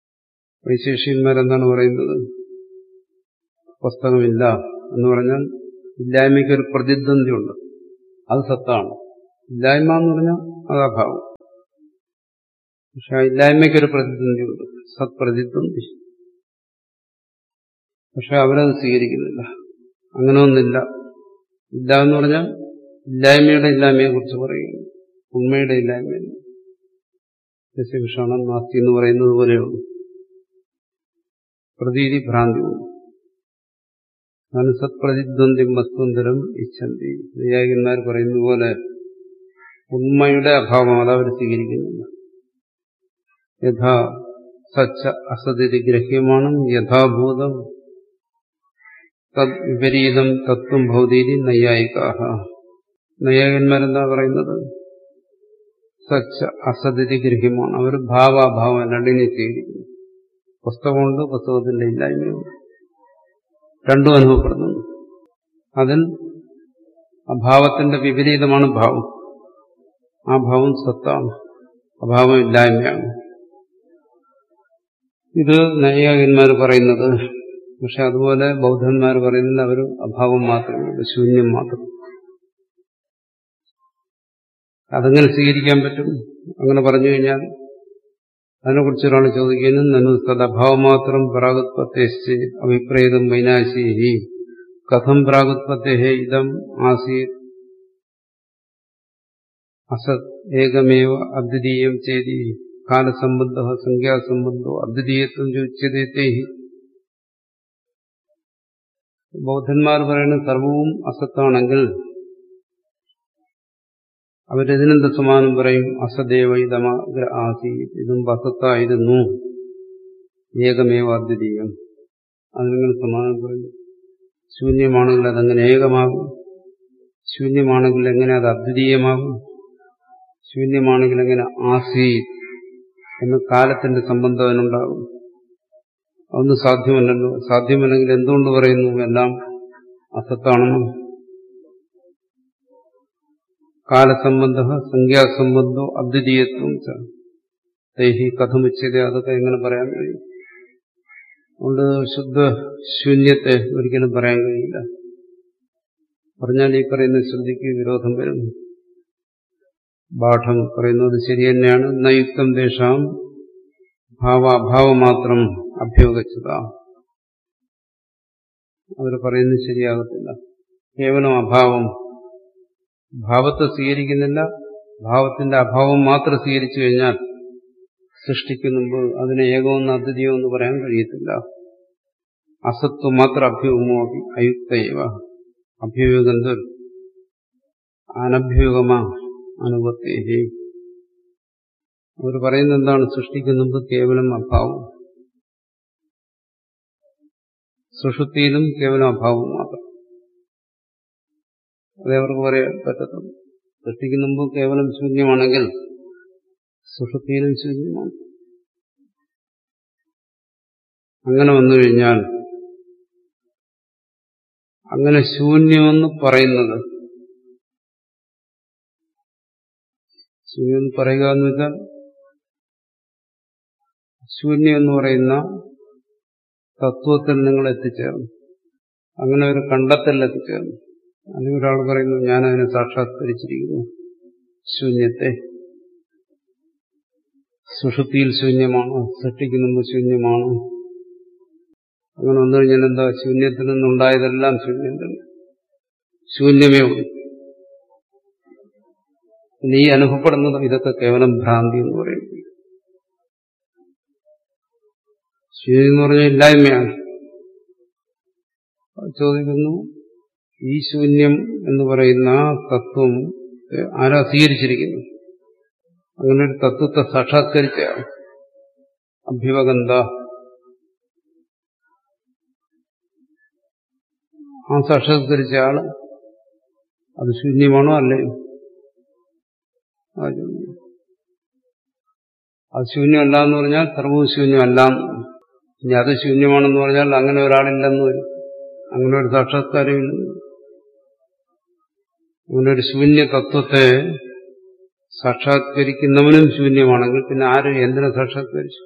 വൈശേഷികന്മാരെന്താണ് പറയുന്നത് പുസ്തകമില്ല എന്ന് പറഞ്ഞാൽ ഇല്ലായ്മയ്ക്ക് ഒരു പ്രതിദ്വന്ദ്വിയുണ്ട് അത് സത്താണ് ഇല്ലായ്മ എന്ന് പറഞ്ഞാൽ അത് അഭാവം പക്ഷെ ആ ഇല്ലായ്മയ്ക്കൊരു പ്രതിദ്വന്ദിയുണ്ട് സത്പ്രതിദ്വന്ദി പക്ഷെ അവരത് സ്വീകരിക്കുന്നില്ല അങ്ങനെ ഒന്നില്ല ഇല്ല എന്ന് പറഞ്ഞാൽ ഇല്ലായ്മയുടെ ഇല്ലായ്മയെ കുറിച്ച് പറയുന്നു ഉണ്മയുടെ ഇല്ലായ്മയല്ല ദശവിഷാണം നാസ്തി എന്ന് പറയുന്നത് പോലെയുള്ളൂ പ്രതീതി ഭ്രാന്തിയുള്ളൂ അതാണ് സത്പ്രതിദ്വന്ദ്യം വസ്തുന്തരം ഇച്ഛന്തി നൈയായികന്മാർ പറയുന്ന പോലെ ഉണ്മയുടെ അഭാവം അതവർ സ്വീകരിക്കുന്നില്ല യഥാ സച്ച അസതിരി ഗ്രഹ്യമാണ് യഥാഭൂതം തദ് വിപരീതം തത്വം ഭൗതീതി നൈയായികാഹ നൈയായികന്മാരെന്താ പറയുന്നത് സച്ച അസതിരി ഗ്രഹ്യമാണ് അവർ ഭാവാഭാവം രണ്ടിനെ സ്വീകരിക്കുന്നു പുസ്തകമുണ്ട് പുസ്തകത്തിന്റെ ഇല്ലായ്മയുണ്ട് രണ്ടും അനുഭവപ്പെടുന്നുണ്ട് അതിൽ അഭാവത്തിന്റെ വിപരീതമാണ് ഭാവം ആ ഭാവം സത്താണ് അഭാവം ഇല്ലായ്മയാണ് ഇത് നൈയാകന്മാർ പറയുന്നത് പക്ഷെ അതുപോലെ ബൗദ്ധന്മാർ പറയുന്നത് അവർ അഭാവം മാത്രമേ ശൂന്യം മാത്രം അതെങ്ങനെ സ്വീകരിക്കാൻ പറ്റും അങ്ങനെ പറഞ്ഞു കഴിഞ്ഞാൽ അതിനെക്കുറിച്ച് ഒരാൾ ചോദിക്കുന്നു നനു തദഭാവം മാത്രം പ്രാഗുത്പത്തേ അഭിപ്രേതം വൈനാശി കഥം പ്രാഗുത്പത്തേ ഇതം ആസീത് അസത് ഏകമേവ അദ്വിതീയം ചേതി കാലസംബന്ധ സംഖ്യാസംബന്ധോ അദ്വിതീയത്വം ചോദിച്ചതേ ബൗദ്ധന്മാർ പറയുന്ന സർവവും അസത്താണെങ്കിൽ അവരെതിനെന്ത് സമാനം പറയും അസദേവ ഇതമഗ്ര ആസി ഇതും അസത്തായിരുന്നു ഏകമേവ അദ്വിതീയം അതിനെങ്ങനെ സമാനം പറയും ശൂന്യമാണെങ്കിൽ അതെങ്ങനെ ഏകമാകും ശൂന്യമാണെങ്കിൽ എങ്ങനെ അത് അദ്വിതീയമാകും ശൂന്യമാണെങ്കിൽ എങ്ങനെ ആസി എന്ന് കാലത്തിന്റെ സംബന്ധം അതിനുണ്ടാകും അതൊന്നും സാധ്യമല്ലല്ലോ സാധ്യമല്ലെങ്കിൽ എന്തുകൊണ്ട് പറയുന്നു എല്ലാം അസത്താണെന്നും കാലസംബന്ധ സംഖ്യാസംബന്ധോ അദ്വിതീയത്വം തൈഹി കഥമുച്ചത അതൊക്കെ എങ്ങനെ പറയാൻ കഴിയും അതുകൊണ്ട് ശുദ്ധ ശൂന്യത്തെ ഒരിക്കലും പറയാൻ കഴിയില്ല പറഞ്ഞാൽ ഈ പറയുന്ന ശ്രുതിക്ക് വിരോധം വരും പാഠം പറയുന്നത് ശരി തന്നെയാണ് നയുക്തം ദേശാം ഭാവാഭാവം മാത്രം അഭ്യോഗച്ചത അവർ പറയുന്നത് ശരിയാകത്തില്ല കേവലം അഭാവം ഭാവത്തെ സ്വീകരിക്കുന്നില്ല ഭാവത്തിന്റെ അഭാവം മാത്രം സ്വീകരിച്ചു കഴിഞ്ഞാൽ സൃഷ്ടിക്ക് മുമ്പ് അതിനെ ഏകമെന്ന് അദ്വിതീയോ എന്ന് പറയാൻ കഴിയത്തില്ല അസത്വം മാത്രം അഭ്യൂഹമോ അയുക്തയവ അഭ്യൂഹന്തർ അനഭ്യൂഹമാ അനുപത്തേഹി അവർ പറയുന്നത് എന്താണ് സൃഷ്ടിക്ക് മുമ്പ് കേവലം അഭാവം സുഷുതിയിലും കേവലം അഭാവം മാത്രം അതേ അവർക്ക് പറയാൻ പറ്റത്തുള്ളൂ സൃഷ്ടിക്ക് മുമ്പ് കേവലം ശൂന്യമാണെങ്കിൽ സുഷുതിയിലും ശൂന്യമാണ് അങ്ങനെ വന്നു കഴിഞ്ഞാൽ അങ്ങനെ ശൂന്യമെന്ന് പറയുന്നത് ശൂന്യം പറയുക എന്ന് വെച്ചാൽ ശൂന്യം എന്ന് പറയുന്ന തത്വത്തിൽ നിങ്ങൾ എത്തിച്ചേർന്നു അങ്ങനെ ഒരു കണ്ടെത്തലിൽ എത്തിച്ചേർന്നു അല്ലെങ്കിൽ ഒരാൾ പറയുന്നു ഞാനതിനെ സാക്ഷാത്കരിച്ചിരിക്കുന്നു ശൂന്യത്തെ സുഷുതിയിൽ ശൂന്യമാണ് സൃഷ്ടിക്ക് മുമ്പ് ശൂന്യമാണ് അങ്ങനെ വന്നു കഴിഞ്ഞാൽ എന്താ ശൂന്യത്തിൽ നിന്നുണ്ടായതെല്ലാം ശൂന്യം തന്നെ ശൂന്യമേ ഉള്ളൂ നീ അനുഭവപ്പെടുന്നത് ഇതൊക്കെ കേവലം ഭ്രാന്തി എന്ന് പറയുന്നു ശൂന്യം എന്ന് പറഞ്ഞാൽ ഇല്ലായ്മയാണ് ചോദിക്കുന്നു ഈ ശൂന്യം എന്ന് പറയുന്ന തത്വം ആരാ സ്വീകരിച്ചിരിക്കുന്നു അങ്ങനെ ഒരു തത്വത്തെ സാക്ഷാത്കരിച്ച അഭ്യുപഗന്ധ ആ സാക്ഷാത്കരിച്ച ആള് അത് ശൂന്യമാണോ അല്ലയോ അത് ശൂന്യമല്ല എന്ന് പറഞ്ഞാൽ സർവവും ശൂന്യമല്ല ഇനി അത് ശൂന്യമാണെന്ന് പറഞ്ഞാൽ അങ്ങനെ ഒരാളില്ലെന്ന് വരും അങ്ങനെ ഒരു സാക്ഷാത്കാരമില്ല അങ്ങനെ ഒരു ശൂന്യ തത്വത്തെ സാക്ഷാത്കരിക്കുന്നവനും ശൂന്യമാണെങ്കിൽ പിന്നെ ആര് എന്തിനെ സാക്ഷാത്കരിച്ചു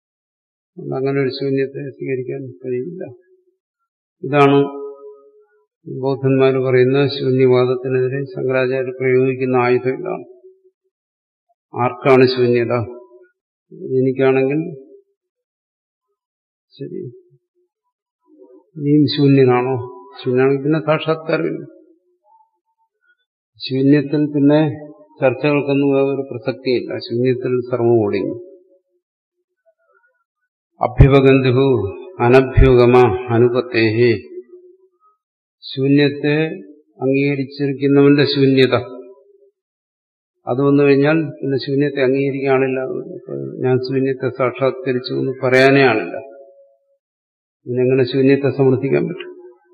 അങ്ങനെ ഒരു ശൂന്യത്തെ സ്വീകരിക്കാൻ കഴിയില്ല ഇതാണ് ബൗദ്ധന്മാർ പറയുന്ന ശൂന്യവാദത്തിനെതിരെ ശങ്കരാചാര്യ പ്രയോഗിക്കുന്ന ആയുധം ഇതാണ് ആർക്കാണ് ശൂന്യത എനിക്കാണെങ്കിൽ ശരി നീയും ശൂന്യനാണോ ശൂന്യനാണെങ്കിൽ പിന്നെ സാക്ഷാത്കാരമില്ല ശൂന്യത്തിൽ പിന്നെ ചർച്ചകൾക്കൊന്നും ഒരു പ്രസക്തിയില്ല ശൂന്യത്തിൽ സർവം ഓടിങ്ങി അഭ്യുപഗന്ധു അനഭ്യുഗമ അനുപത്തേഹി ശൂന്യത്തെ അംഗീകരിച്ചിരിക്കുന്നവന്റെ ശൂന്യത അത് വന്നു കഴിഞ്ഞാൽ പിന്നെ ശൂന്യത്തെ അംഗീകരിക്കാനില്ല ഞാൻ ശൂന്യത്തെ സാക്ഷാത്കരിച്ചു എന്ന് പറയാനേ ആണില്ല പിന്നെങ്ങനെ ശൂന്യത്തെ സമർത്ഥിക്കാൻ പറ്റും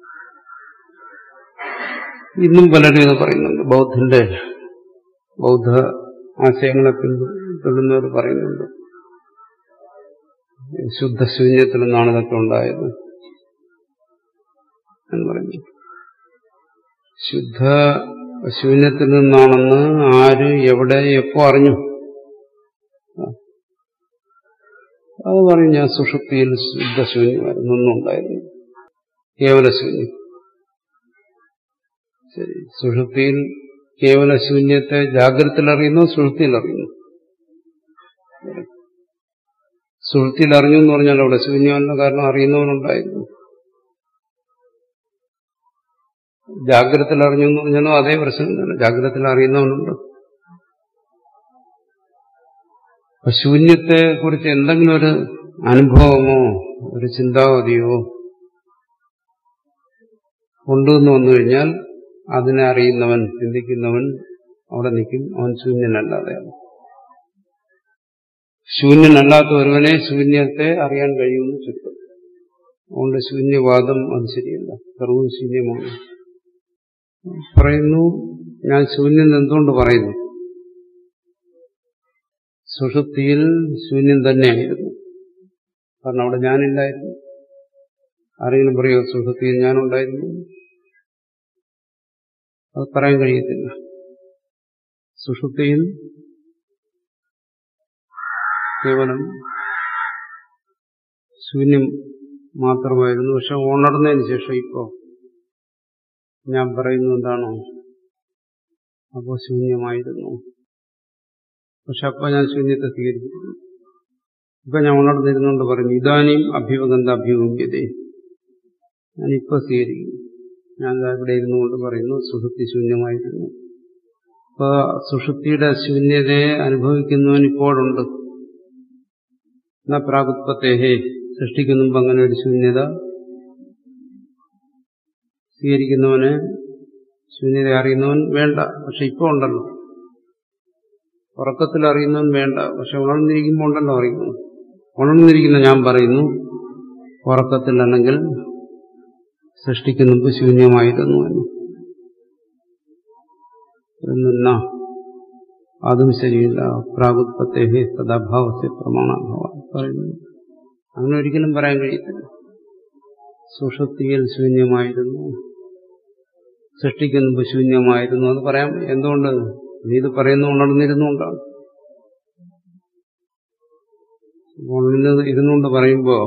ഇന്നും പലരും ഇത് പറയുന്നുണ്ട് ബൗദ്ധന്റെ ബൗദ്ധ ആശയങ്ങളെ പിന്തുടരുന്നവർ പറയുന്നുണ്ട് ശുദ്ധശൂന്യത്തിൽ നിന്നാണ് ഇതൊക്കെ ഉണ്ടായത് എന്ന് പറഞ്ഞു ശുദ്ധ ശൂന്യത്തിൽ നിന്നാണെന്ന് ആര് എവിടെ എപ്പോ അറിഞ്ഞു അത് പറയും ഞാൻ സുഷുപ്തിയിൽ ശുദ്ധശൂന്യമായിരുന്നു ഒന്നും ഉണ്ടായിരുന്നു കേവല ശൂന്യം ശരി സുഷുപ്തിയിൽ കേവല ശൂന്യത്തെ ജാഗ്രതയിൽ അറിയുന്നു സുഷുപ്തിയിൽ അറിയുന്നു സുഹൃത്തിയിൽ അറിഞ്ഞു എന്ന് പറഞ്ഞാൽ അവിടെ ശൂന്യമല്ല കാരണം അറിയുന്നവനുണ്ടായിരുന്നു ജാഗ്രതയിൽ അറിഞ്ഞു എന്ന് പറഞ്ഞാലും അതേ പ്രശ്നം തന്നെ ജാഗ്രതയിൽ അറിയുന്നവനുണ്ട് അപ്പൊ ശൂന്യത്തെ കുറിച്ച് എന്തെങ്കിലും ഒരു അനുഭവമോ ഒരു ചിന്താഗതിയോ കൊണ്ടുവന്ന് വന്നു കഴിഞ്ഞാൽ അതിനെ അറിയുന്നവൻ ചിന്തിക്കുന്നവൻ അവിടെ നിൽക്കും അവൻ ശൂന്യനല്ലാതെയാണ് ശൂന്യനല്ലാത്ത ഒരുവനെ ശൂന്യത്തെ അറിയാൻ കഴിയുമെന്ന് ചുരുക്കം അതുകൊണ്ട് ശൂന്യവാദം അത് ശരിയല്ല സർവവും ശൂന്യമാണ് പറയുന്നു ഞാൻ ശൂന്യം എന്തുകൊണ്ട് പറയുന്നു സുഷുപ്തിയിൽ ശൂന്യം തന്നെയായിരുന്നു കാരണം അവിടെ ഞാനില്ലായിരുന്നു ആരെങ്കിലും പറയുമോ സുഷുപ്തിയിൽ ഞാനുണ്ടായിരുന്നു അത് പറയാൻ കഴിയത്തില്ല സുഷുപ്തിയിൽ കേവലം ശൂന്യം മാത്രമായിരുന്നു പക്ഷെ ഉണർന്നതിന് ശേഷം ഇപ്പോ ഞാൻ പറയുന്നത് എന്താണോ അപ്പോൾ ശൂന്യമായിരുന്നു പക്ഷെ അപ്പൊ ഞാൻ ശൂന്യത്തെ സ്വീകരിച്ചിരുന്നു ഇപ്പൊ ഞാൻ ഉണർന്നിരുന്നുകൊണ്ട് പറഞ്ഞു ഇതാനും അഭ്യുപഗന്ധ അഭ്യുപഗ്യത ഞാനിപ്പോ സ്വീകരിക്കുന്നു ഞാൻ ഇവിടെ ഇരുന്നുകൊണ്ട് പറയുന്നു സുഷുപ്തി ശൂന്യമായിരുന്നു അപ്പൊ സുഷുപ്തിയുടെ ശൂന്യതയെ അനുഭവിക്കുന്നവൻ ഇപ്പോഴുണ്ട് എന്നാ പ്രാഗുത്പത്തേഹേ സൃഷ്ടിക്കുന്ന മുമ്പ് അങ്ങനെ ഒരു ശൂന്യത സ്വീകരിക്കുന്നവന് ശൂന്യത അറിയുന്നവൻ വേണ്ട പക്ഷെ ഇപ്പൊ ഉണ്ടല്ലോ ഉറക്കത്തിൽ അറിയുന്നവൻ വേണ്ട പക്ഷെ ഉണർന്നിരിക്കുമ്പോൾ ഉണ്ടല്ലോ അറിയുന്നു ഉണർന്നിരിക്കുന്ന ഞാൻ പറയുന്നു ഉറക്കത്തിൽ അല്ലെങ്കിൽ സൃഷ്ടിക്കുന്ന മുമ്പ് ശൂന്യമായിരുന്നു എന്ന് എന്നാ അതും ശരിയില്ല പ്രാഗുത്പത്തേഹി സദാഭാവത്തെ പ്രമാണാഭാവ പറയുന്നു അങ്ങനെ ഒരിക്കലും പറയാൻ കഴിയത്തില്ല സുഷുപ്തിയിൽ ശൂന്യമായിരുന്നു സൃഷ്ടിക്കുന്ന ശൂന്യമായിരുന്നു അത് പറയാം എന്തുകൊണ്ട് നീ ഇത് പറയുന്ന ഉണർന്നിരുന്നുകൊണ്ടാണ് ഉണർന്ന് ഇരുന്നുകൊണ്ട് പറയുമ്പോ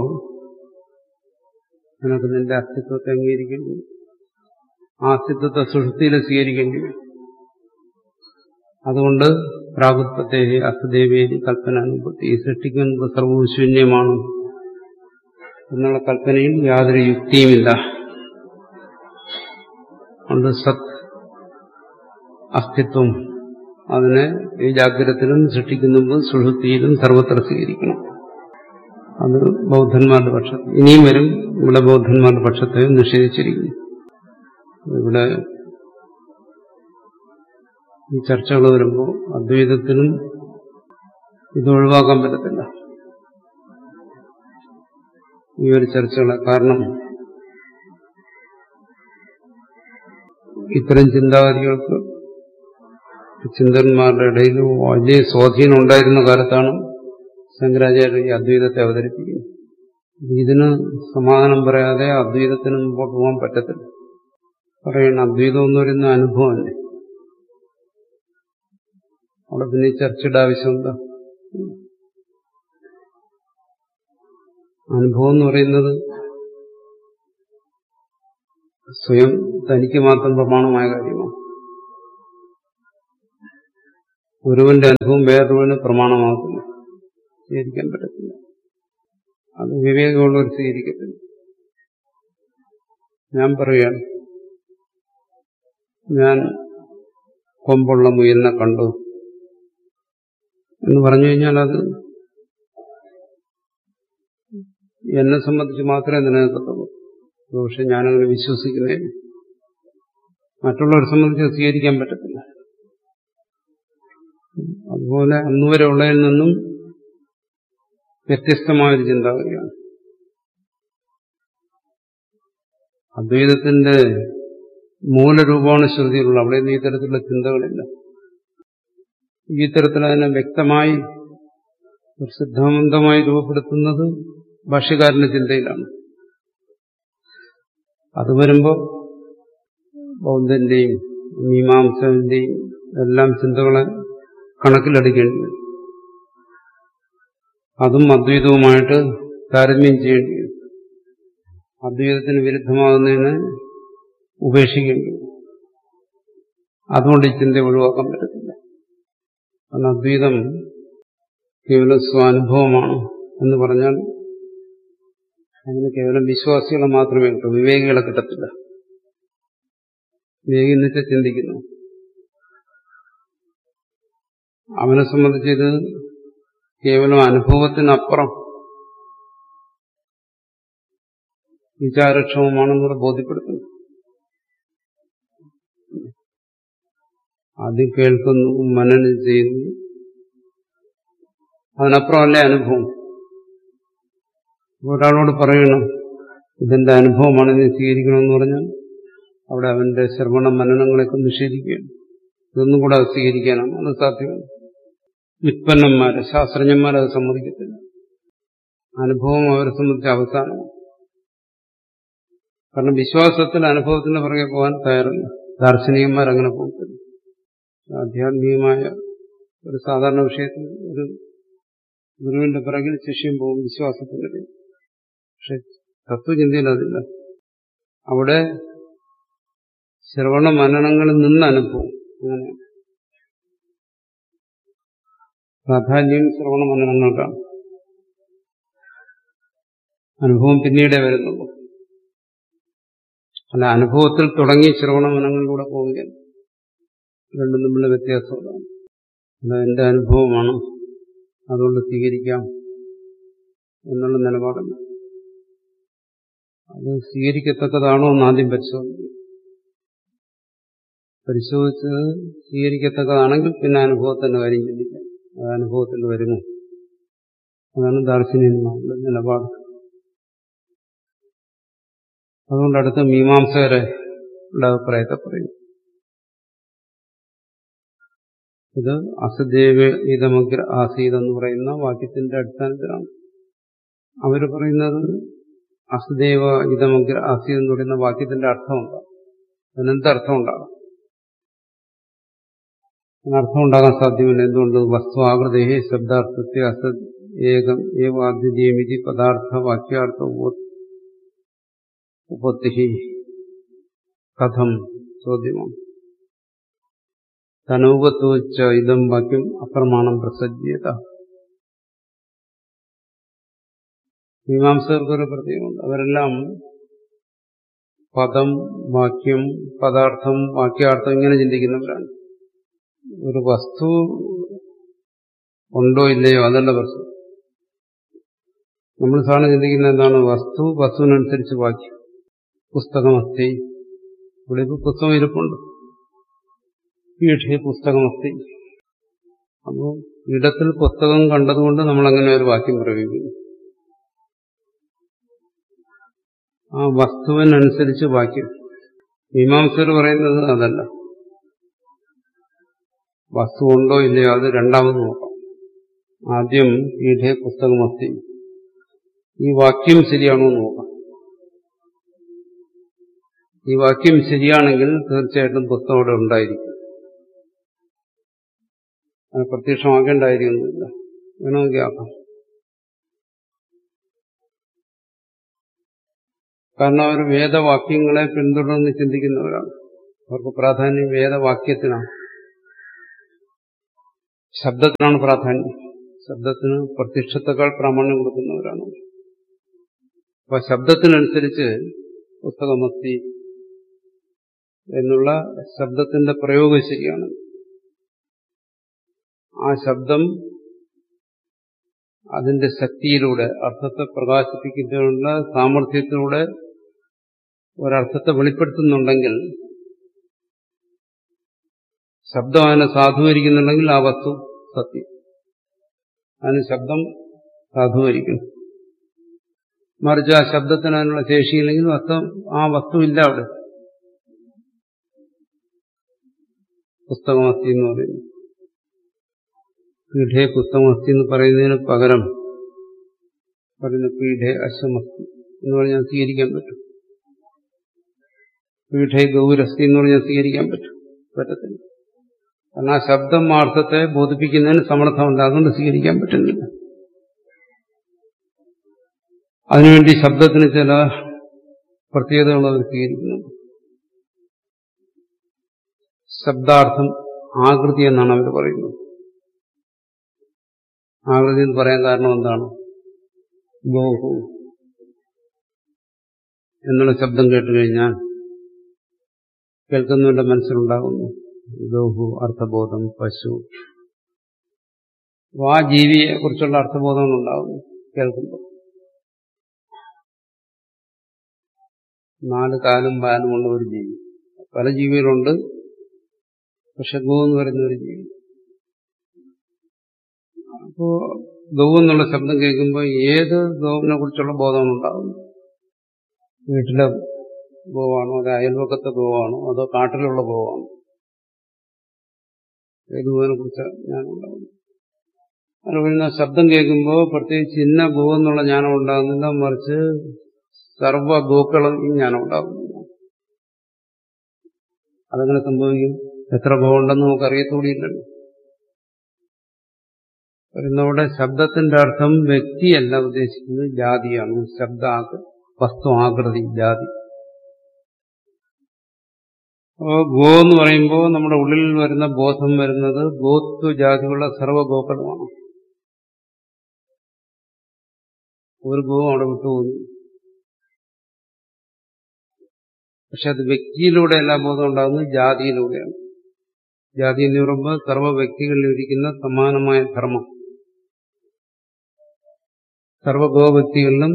നിനക്ക് നിന്റെ അസ്തിത്വത്തെ അംഗീകരിക്കേണ്ടി ആ അസ്തിത്വത്തെ സുഷുപ്തിയിൽ സ്വീകരിക്കേണ്ടി വരും അതുകൊണ്ട് പ്രാഗുത്പത്തെ അസ്തദേവേദി കൽപ്പന അനുഭൂതി ഈ സൃഷ്ടിക്കുന്നത് സർവവും ശൂന്യമാണ് എന്നുള്ള കൽപ്പനയിൽ യാതൊരു യുക്തിയുമില്ല അതുകൊണ്ട് സത് അസ്തിത്വം അതിനെ ഈ ജാഗ്രതത്തിലും സൃഷ്ടിക്കുമ്പോൾ സുഷുപ്തിയിലും സർവത്ര സ്വീകരിക്കണം അത് ബൗദ്ധന്മാരുടെ പക്ഷത്ത് ഇനിയും വരും ഇവിടെ ബൗദ്ധന്മാരുടെ പക്ഷത്തെ നിഷേധിച്ചിരിക്കുന്നു ഇവിടെ ഈ ചർച്ചകൾ വരുമ്പോൾ അദ്വൈതത്തിനും ഇത് ഒഴിവാക്കാൻ പറ്റത്തില്ല ഈ ഒരു ചർച്ചകളെ കാരണം ഇത്തരം ചിന്താഗതികൾക്ക് ചിന്തന്മാരുടെ ഇടയിൽ വലിയ സ്വാധീനം ഉണ്ടായിരുന്ന കാലത്താണ് ശങ്കരാചാര്യ ഈ അദ്വൈതത്തെ അവതരിപ്പിക്കുന്നത് ഇതിന് സമാധാനം പറയാതെ അദ്വൈതത്തിന് മുമ്പോട്ട് പോകാൻ പറ്റത്തില്ല പറയണം അദ്വൈതം എന്ന് പറയുന്ന അനുഭവമല്ലേ അവിടെ പിന്നെ ഈ ചർച്ചയുടെ ആവശ്യമുണ്ടോ അനുഭവം എന്ന് പറയുന്നത് സ്വയം തനിക്ക് മാത്രം പ്രമാണമായ കാര്യമാണ് ഒരുവന്റെ അനുഭവം വേറൊരുവന് പ്രമാണമാകുന്നു സ്വീകരിക്കാൻ പറ്റത്തില്ല അത് വിവേകമുള്ളവർ സ്വീകരിക്കത്തില്ല ഞാൻ പറയുകയാണ് ഞാൻ കൊമ്പുള്ള മുയലിനെ കണ്ടു എന്ന് പറഞ്ഞു കഴിഞ്ഞാൽ അത് എന്നെ സംബന്ധിച്ച് മാത്രമേ നിലനിൽക്കത്തുള്ളൂ പക്ഷെ ഞാനങ്ങനെ വിശ്വസിക്കുന്നേ മറ്റുള്ളവരെ സംബന്ധിച്ച് സ്വീകരിക്കാൻ പറ്റത്തില്ല അതുപോലെ അന്നുവരെ ഉള്ളതിൽ നിന്നും വ്യത്യസ്തമായൊരു ചിന്താഗതിയാണ് അദ്വൈതത്തിന്റെ മൂലരൂപമാണ് ശ്രുതിയിലുള്ള അവിടെ ഈ തരത്തിലുള്ള ചിന്തകളില്ല ഈ തരത്തിൽ അതിനെ വ്യക്തമായി ഒരു സിദ്ധാന്തമായി രൂപപ്പെടുത്തുന്നത് ഭാഷ്യക്കാരന്റെ ചിന്തയിലാണ് അത് വരുമ്പോൾ ബൗദ്ധന്റെയും മീമാംസന്റെയും എല്ലാം ചിന്തകളെ കണക്കിലെടുക്കേണ്ടി വരും അതും അദ്വൈതവുമായിട്ട് താരതമ്യം ചെയ്യേണ്ടി വരും അദ്വൈതത്തിന് വിരുദ്ധമാകുന്നതിന് ഉപേക്ഷിക്കേണ്ടി വരും അതുകൊണ്ട് ഈ ചിന്ത ഒഴിവാക്കാൻ പറ്റത്തില്ല കാരണം അദ്വൈതം കേവലം സ്വാനുഭവമാണ് എന്ന് പറഞ്ഞാൽ അങ്ങനെ കേവലം വിശ്വാസികളെ മാത്രമേ കിട്ടൂ വിവേകികളെ കിട്ടത്തില്ല വിവേകി എന്നിട്ട് ചിന്തിക്കുന്നു അവനെ സംബന്ധിച്ച് ഇത് കേവലം അനുഭവത്തിനപ്പുറം വിചാരക്ഷമമാണെന്നൂടെ ബോധ്യപ്പെടുത്തുന്നു ആദ്യം കേൾക്കുന്നു മനനം ചെയ്യുന്നു അതിനപ്പുറമല്ലേ അനുഭവം ഒരാളോട് പറയണം ഇതെന്റെ അനുഭവമാണ് നീ സ്വീകരിക്കണമെന്ന് പറഞ്ഞാൽ അവിടെ അവന്റെ ശ്രവണ മനനങ്ങളെയൊക്കെ നിഷേധിക്കുകയാണ് ഇതൊന്നും കൂടെ സ്വീകരിക്കാനാണ് അത് സാധ്യമല്ല വിത്പന്നന്മാര് ശാസ്ത്രജ്ഞന്മാരത് സമ്മതിക്കത്തില്ല അനുഭവം അവരെ സംബന്ധിച്ച് അവസാനമാണ് കാരണം വിശ്വാസത്തിൽ അനുഭവത്തിന്റെ പുറകെ പോകാൻ തയ്യാറല്ല ദാർശനികന്മാർ അങ്ങനെ പോകത്തില്ല ആധ്യാത്മികമായ ഒരു സാധാരണ വിഷയത്തിൽ ഒരു ഗുരുവിന്റെ പിറകിൽ ശിഷ്യം പോകും വിശ്വാസത്തിന്റെ പേരിൽ പക്ഷെ തത്വചിന്തയിൽ അതില്ല അവിടെ ശ്രവണ മനനങ്ങളിൽ നിന്ന് അനുഭവം അങ്ങനെ പ്രാധാന്യം ശ്രവണ മനനങ്ങൾക്കാണ് അനുഭവം പിന്നീടേ വരുന്നുള്ളൂ അല്ല അനുഭവത്തിൽ തുടങ്ങി ശ്രവണ മനങ്ങളിലൂടെ പോവുകയാണ് രണ്ടും തമ്മിലുള്ള വ്യത്യാസമുള്ളതാണ് അത് എന്റെ അനുഭവമാണ് അതുകൊണ്ട് സ്വീകരിക്കാം എന്നുള്ള നിലപാടല്ല അത് സ്വീകരിക്കത്തക്കതാണോ എന്ന് ആദ്യം പരിശോധിക്കും പരിശോധിച്ചത് സ്വീകരിക്കത്തക്കതാണെങ്കിൽ പിന്നെ അനുഭവത്തിന്റെ കാര്യം ചിന്തിക്കാം അത് അനുഭവത്തിൽ വരുമോ അതാണ് ദാർശനികന്മാരുടെ നിലപാട് അതുകൊണ്ട് അടുത്ത മീമാംസകരെ അഭിപ്രായത്തെ പറയും ഇത് അസദേവ ഇതമഗ്ര ആസീത് എന്ന് പറയുന്ന വാക്യത്തിന്റെ അടിസ്ഥാനത്തിലാണ് അവർ പറയുന്നത് അസദേവ ഇതമഗ്ര ആസീത് എന്ന് പറയുന്ന വാക്യത്തിന്റെ അർത്ഥമുണ്ടാകും അതിനെന്തർത്ഥം ഉണ്ടാകും അർത്ഥം ഉണ്ടാകാൻ സാധ്യമല്ല എന്തുകൊണ്ട് വസ്തുവാകൃതേ ശബ്ദാർത്ഥത്തെ അസദ് ഏകം ഏവാദ്വിതീയമിതി പദാർത്ഥ വാക്യാർത്ഥ ഉപത്തി കഥം ചോദ്യമാണ് തനൂപത്വച്ച ഇതം വാക്യം അപ്രമാണം പ്രസജ്യത മീമാംസകർക്കൊരു പ്രത്യേകമുണ്ട് അവരെല്ലാം പദം വാക്യം പദാർത്ഥം വാക്യാർത്ഥം ഇങ്ങനെ ചിന്തിക്കുന്നവരാണ് ഒരു വസ്തു ഉണ്ടോ ഇല്ലയോ അതല്ല പ്രശ്നം നമ്മൾ സാധാരണ ചിന്തിക്കുന്ന എന്താണ് വസ്തു വസ്തുവിനനുസരിച്ച് വാക്യം പുസ്തകമസ്തി ഇവിടെ ഇപ്പോൾ പുസ്തകം ഇരിപ്പുണ്ട് പീഠേ പുസ്തകമസ്തി അപ്പോൾ ഇടത്തിൽ പുസ്തകം കണ്ടതുകൊണ്ട് നമ്മൾ അങ്ങനെ ഒരു വാക്യം പ്രയോഗിക്കുന്നു ആ വസ്തുവിനനുസരിച്ച് വാക്യം മീമാംസകർ പറയുന്നത് അതല്ല വസ്തു ഉണ്ടോ ഇല്ലയോ അത് രണ്ടാമത് നോക്കാം ആദ്യം പീഠേ പുസ്തകമസ്തി ഈ വാക്യം ശരിയാണോ എന്ന് നോക്കാം ഈ വാക്യം ശരിയാണെങ്കിൽ തീർച്ചയായിട്ടും പുസ്തകം അവിടെ ഉണ്ടായിരിക്കും അത് പ്രത്യക്ഷമാക്കേണ്ടായിരിക്കുന്നില്ല വേണമെങ്കിൽ ആക്കാം കാരണം അവർ വേദവാക്യങ്ങളെ പിന്തുടർന്ന് ചിന്തിക്കുന്നവരാണ് അവർക്ക് പ്രാധാന്യം വേദവാക്യത്തിനാണ് ശബ്ദത്തിനാണ് പ്രാധാന്യം ശബ്ദത്തിന് പ്രത്യക്ഷത്തെക്കാൾ പ്രാമാണ്യം കൊടുക്കുന്നവരാണ് അപ്പൊ ശബ്ദത്തിനനുസരിച്ച് പുസ്തകമസ്തി എന്നുള്ള ശബ്ദത്തിന്റെ പ്രയോഗം ശരിയാണ് ആ ശബ്ദം അതിന്റെ ശക്തിയിലൂടെ അർത്ഥത്തെ പ്രകാശിപ്പിക്കുന്നതിനുള്ള സാമർഥ്യത്തിലൂടെ ഒരർത്ഥത്തെ വെളിപ്പെടുത്തുന്നുണ്ടെങ്കിൽ ശബ്ദം അതിനെ സാധൂകരിക്കുന്നുണ്ടെങ്കിൽ ആ വസ്തു സത്യം അതിന് ശബ്ദം സാധൂകരിക്കുന്നു മറിച്ച് ആ ശബ്ദത്തിന് അതിനുള്ള ശേഷിയില്ലെങ്കിൽ വസ്തു ആ വസ്തു ഇല്ല അവിടെ പുസ്തകമസ്തി എന്ന് പറയുന്നു പീഠേ പുസ്തകമസ്തി എന്ന് പറയുന്നതിന് പകരം പറയുന്ന പീഠേ അശ്വമസ്തി എന്ന് പറഞ്ഞാൽ സ്വീകരിക്കാൻ പറ്റും പീഠേ ഗൗരസ്തി എന്ന് പറഞ്ഞാൽ സ്വീകരിക്കാൻ പറ്റും പറ്റത്തില്ല കാരണം ആ ശബ്ദം ആ അർത്ഥത്തെ ബോധിപ്പിക്കുന്നതിന് സമർത്ഥമുണ്ട് അതുകൊണ്ട് സ്വീകരിക്കാൻ പറ്റുന്നില്ല അതിനുവേണ്ടി ശബ്ദത്തിന് ചില പ്രത്യേകതകൾ അവർ സ്വീകരിക്കുന്നുണ്ട് ശബ്ദാർത്ഥം ആകൃതി എന്നാണ് അവർ പറയുന്നത് ആകൃതി എന്ന് പറയാൻ കാരണം എന്താണ് ഗോഹു എന്നുള്ള ശബ്ദം കേട്ട് കഴിഞ്ഞാൽ കേൾക്കുന്നവന്റെ മനസ്സിലുണ്ടാകുന്നു ഗോഹു അർത്ഥബോധം പശു ആ ജീവിയെ കുറിച്ചുള്ള അർത്ഥബോധങ്ങൾ ഉണ്ടാകുന്നു കേൾക്കുമ്പോൾ നാല് കാലും വാലുമുള്ള ഒരു ജീവി പല ജീവികളുണ്ട് പക്ഷെ ഗോ എന്ന് പറയുന്ന ഒരു ജീവി അപ്പോ ഗൗ എന്നുള്ള ശബ്ദം കേൾക്കുമ്പോൾ ഏത് ഗൗവിനെ കുറിച്ചുള്ള ബോധമാണ് ഉണ്ടാകുന്നത് വീട്ടിലെ ഗോവാണോ അതോ അയൽവക്കത്തെ ഗോവാണോ അതോ കാട്ടിലുള്ള ഗോവാണോ ഏത് ഗോവിനെ കുറിച്ച് ഞാൻ ഉണ്ടാകുന്നു അങ്ങനെ വരുന്ന ശബ്ദം കേൾക്കുമ്പോൾ പ്രത്യേകിച്ച് ഇന്ന ഗോ എന്നുള്ള ജ്ഞാനം ഉണ്ടാകുന്നില്ല മറിച്ച് സർവ ഗോക്കളും ഈ ജ്ഞാനം ഉണ്ടാകുന്നു അതെങ്ങനെ സംഭവിക്കും എത്ര ഗോ ഉണ്ടെന്ന് നമുക്ക് അറിയത്തൂടിയില്ലല്ലോ വരുന്നവിടെ ശബ്ദത്തിന്റെ അർത്ഥം വ്യക്തിയല്ല ഉദ്ദേശിക്കുന്നത് ജാതിയാണ് ശബ്ദ വസ്തു ആകൃതി ജാതി അപ്പോൾ ഗോ എന്ന് പറയുമ്പോൾ നമ്മുടെ ഉള്ളിൽ വരുന്ന ബോധം വരുന്നത് ഗോത്വ ജാതിയുള്ള സർവ്വഗോക്കളുമാണ് ഒരു ഗോ അവിടെ വിട്ടുപോകുന്നു പക്ഷെ അത് വ്യക്തിയിലൂടെ എല്ലാ ബോധം ഉണ്ടാകുന്നത് ജാതിയിലൂടെയാണ് ജാതി എന്ന് പറയുമ്പോൾ സർവ്വ വ്യക്തികളിൽ ഇരിക്കുന്ന സമാനമായ ധർമ്മം സർവഗോ വ്യക്തികളിലും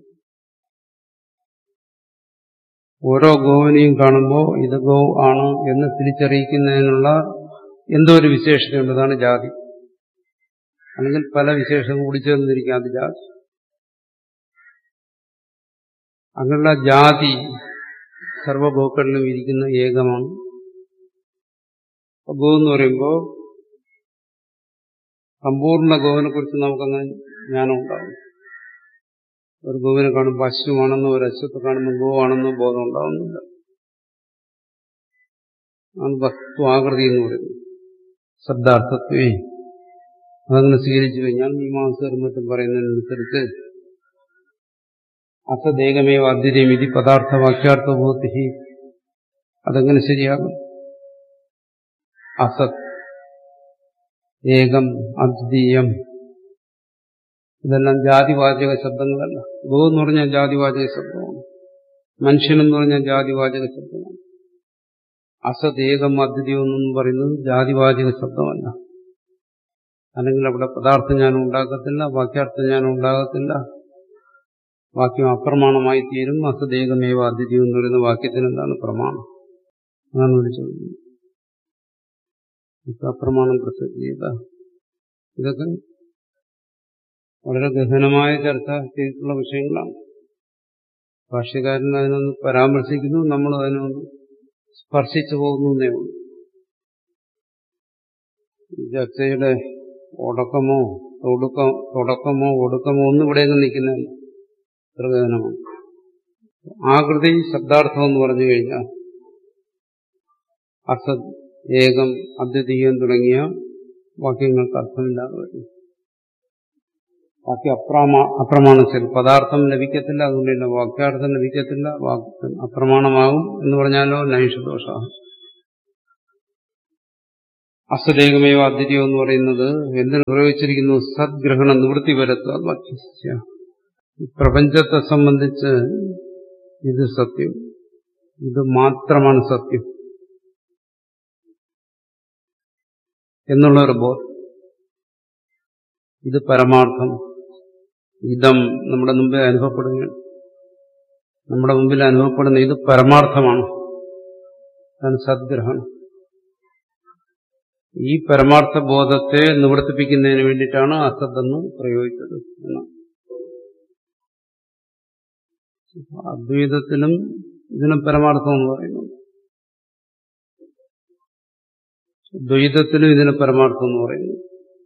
ഓരോ ഗോവിനെയും കാണുമ്പോൾ ഇത് ഗോ ആണ് എന്ന് തിരിച്ചറിയിക്കുന്നതിനുള്ള എന്തോ ഒരു വിശേഷതയുള്ളതാണ് ജാതി അല്ലെങ്കിൽ പല വിശേഷം കൂടി ചേർന്നിരിക്കാം അത് ജാതി അങ്ങനെയുള്ള ജാതി സർവഗോക്കളിലും ഇരിക്കുന്ന ഏകമാണ് ഗോ എന്ന് പറയുമ്പോൾ സമ്പൂർണ്ണ ഗോവിനെ കുറിച്ച് നമുക്കങ്ങനെ ജ്ഞാനം ഉണ്ടാവും ഒരു ഗോവിനെ കാണുമ്പോൾ അശ്വമാണെന്നോ ഒരു അശ്വത്തെ കാണുമ്പോൾ ഗോ ആണെന്നോ ബോധം ഉണ്ടാവുന്നില്ല ആണ് വസ്തു ആകൃതി എന്ന് പറയുന്നത് ശബ്ദാർത്ഥത്വേ അതങ്ങനെ സ്വീകരിച്ചു കഴിഞ്ഞാൽ മീമാംസകരും മറ്റും പറയുന്നതിനനുസരിച്ച് അസദേകമേവ അദ്വിതീയം ഇതി പദാർത്ഥ വാക്യാർത്ഥബോധി അതെങ്ങനെ ശരിയാകും അസത് ഏകം അദ്വിതീയം ഇതെല്ലാം ജാതിവാചക ശബ്ദങ്ങളല്ല ഗോ എന്ന് പറഞ്ഞാൽ ജാതിവാചക ശബ്ദമാണ് മനുഷ്യനെന്ന് പറഞ്ഞാൽ ജാതിവാചക ശബ്ദമാണ് അസത് ഏകം അദ്വിതീയം എന്നും പറയുന്നത് ജാതിവാചക ശബ്ദമല്ല അല്ലെങ്കിൽ അവിടെ പദാർത്ഥ ജ്ഞാനം ഉണ്ടാകത്തില്ല വാക്യാർത്ഥ ജ്ഞാനം ഉണ്ടാകത്തില്ല വാക്യം അപ്രമാണമായി തീരും അസദേകമേവ അദ്വിതീയം എന്ന് പറയുന്ന വാക്യത്തിന് എന്താണ് പ്രമാണം അതാണ് വിളിച്ചത് അപ്രമാണം പ്രസക്തിയത ഇതൊക്കെ വളരെ ഗഹനമായ ചർച്ച ചെയ്തിട്ടുള്ള വിഷയങ്ങളാണ് ഭാഷ്യകാരൻ അതിനൊന്ന് പരാമർശിക്കുന്നു നമ്മൾ അതിനൊന്ന് സ്പർശിച്ചു പോകുന്നേ ഉള്ളൂ ഈ ചർച്ചയുടെ ഒടക്കമോ ഒടുക്കം തുടക്കമോ ഒടുക്കമോ ഒന്നും ഇവിടെയൊന്നും നിൽക്കുന്നില്ല ഇത്ര ഗഹനമാണ് ആകൃതി ശബ്ദാർത്ഥം എന്ന് പറഞ്ഞു കഴിഞ്ഞാൽ അസത് ഏകം അദ്വിതീയം തുടങ്ങിയ വാക്യങ്ങൾക്ക് അർത്ഥമില്ലാതെ വരും ബാക്കി അപ്രമാ അപ്രമാണത്തിൽ പദാർത്ഥം ലഭിക്കത്തില്ല അതുകൊണ്ട് തന്നെ വാക്യാർത്ഥം ലഭിക്കത്തില്ല വാക്ക് അപ്രമാണമാകും എന്ന് പറഞ്ഞാലോ നൈഷദോഷ അസുരേഖമയോ അദ്വിതീയോ എന്ന് പറയുന്നത് എന്തിനു പ്രയോഗിച്ചിരിക്കുന്നു സദ്ഗ്രഹണ നിവൃത്തി വരുത്തുക വാക്യസ്യ ഈ പ്രപഞ്ചത്തെ സംബന്ധിച്ച് ഇത് സത്യം ഇത് മാത്രമാണ് സത്യം എന്നുള്ള ഒരു ബോധം ഇത് പരമാർത്ഥം ഇതം നമ്മുടെ മുമ്പിൽ അനുഭവപ്പെടുകയാണ് നമ്മുടെ മുമ്പിൽ അനുഭവപ്പെടുന്ന ഇത് പരമാർത്ഥമാണ് അതാണ് സദ്ഗ്രഹണം ഈ പരമാർത്ഥ ബോധത്തെ നിവർത്തിപ്പിക്കുന്നതിന് വേണ്ടിയിട്ടാണ് അസത്തെന്ന് പ്രയോഗിച്ചത് എന്നാണ് അദ്വൈതത്തിലും ഇതിനും പരമാർത്ഥം എന്ന് പറയുന്നു ദ്വൈതത്തിലും ഇതിന് പരമാർത്ഥം എന്ന് പറയുന്നു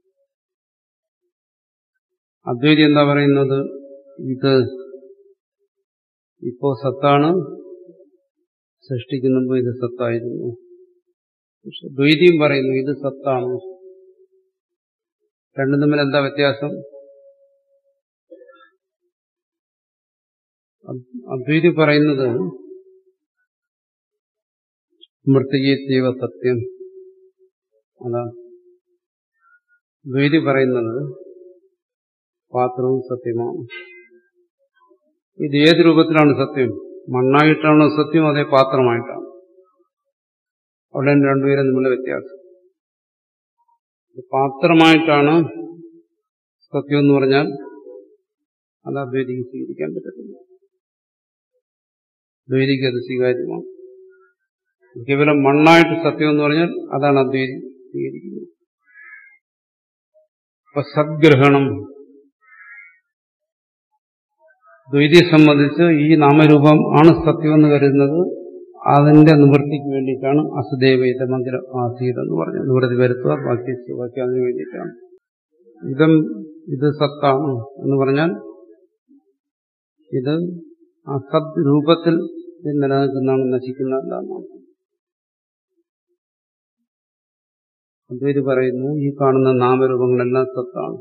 അദ്വൈതി എന്താ പറയുന്നത് ഇത് ഇപ്പോ സത്താണ് സൃഷ്ടിക്കുന്നുമ്പോ ഇത് സത്തായിരുന്നു പക്ഷെ ദ്വൈതിയും പറയുന്നു ഇത് സത്താണ് രണ്ടും തമ്മിൽ എന്താ വ്യത്യാസം അദ്വൈതി പറയുന്നത് മൃത്തികീത്തീവ സത്യം അതാണ് ദ്വൈതി പറയുന്നത് പാത്രവും സത്യമാണ് ഇത് ഏത് രൂപത്തിലാണ് സത്യം മണ്ണായിട്ടാണോ സത്യം അതേ പാത്രമായിട്ടാണ് അവിടെ രണ്ടുപേരും തമ്മിലുള്ള വ്യത്യാസം പാത്രമായിട്ടാണ് സത്യം എന്ന് പറഞ്ഞാൽ അത് അദ്വൈതിക്ക് സ്വീകരിക്കാൻ പറ്റത്തില്ല ദ്വൈതിക്ക് അത് സ്വീകാര്യമാണ് കേവലം മണ്ണായിട്ട് സത്യം എന്ന് പറഞ്ഞാൽ അതാണ് അദ്വൈതി സ്വീകരിക്കുന്നത് അപ്പൊ സദ്ഗ്രഹണം ദ്വൈതിയെ സംബന്ധിച്ച് ഈ നാമരൂപം ആണ് സത്യമെന്ന് കരുതുന്നത് അതിന്റെ നിവൃത്തിക്ക് വേണ്ടിയിട്ടാണ് അസുദേവ മന്ദിരം ആസീത് എന്ന് പറഞ്ഞത് നിവൃത്തി വരുത്തുക ബാക്കി ബാക്കി അതിന് വേണ്ടിയിട്ടാണ് ഇതം ഇത് സത്താണ് എന്ന് പറഞ്ഞാൽ ഇത് അസത് രൂപത്തിൽ നിലനിൽക്കുന്നതാണ് നശിക്കുന്നതല്ല എന്നാണ് അദ്വൈതി പറയുന്നു ഈ കാണുന്ന നാമരൂപങ്ങളെല്ലാം സത്താണ്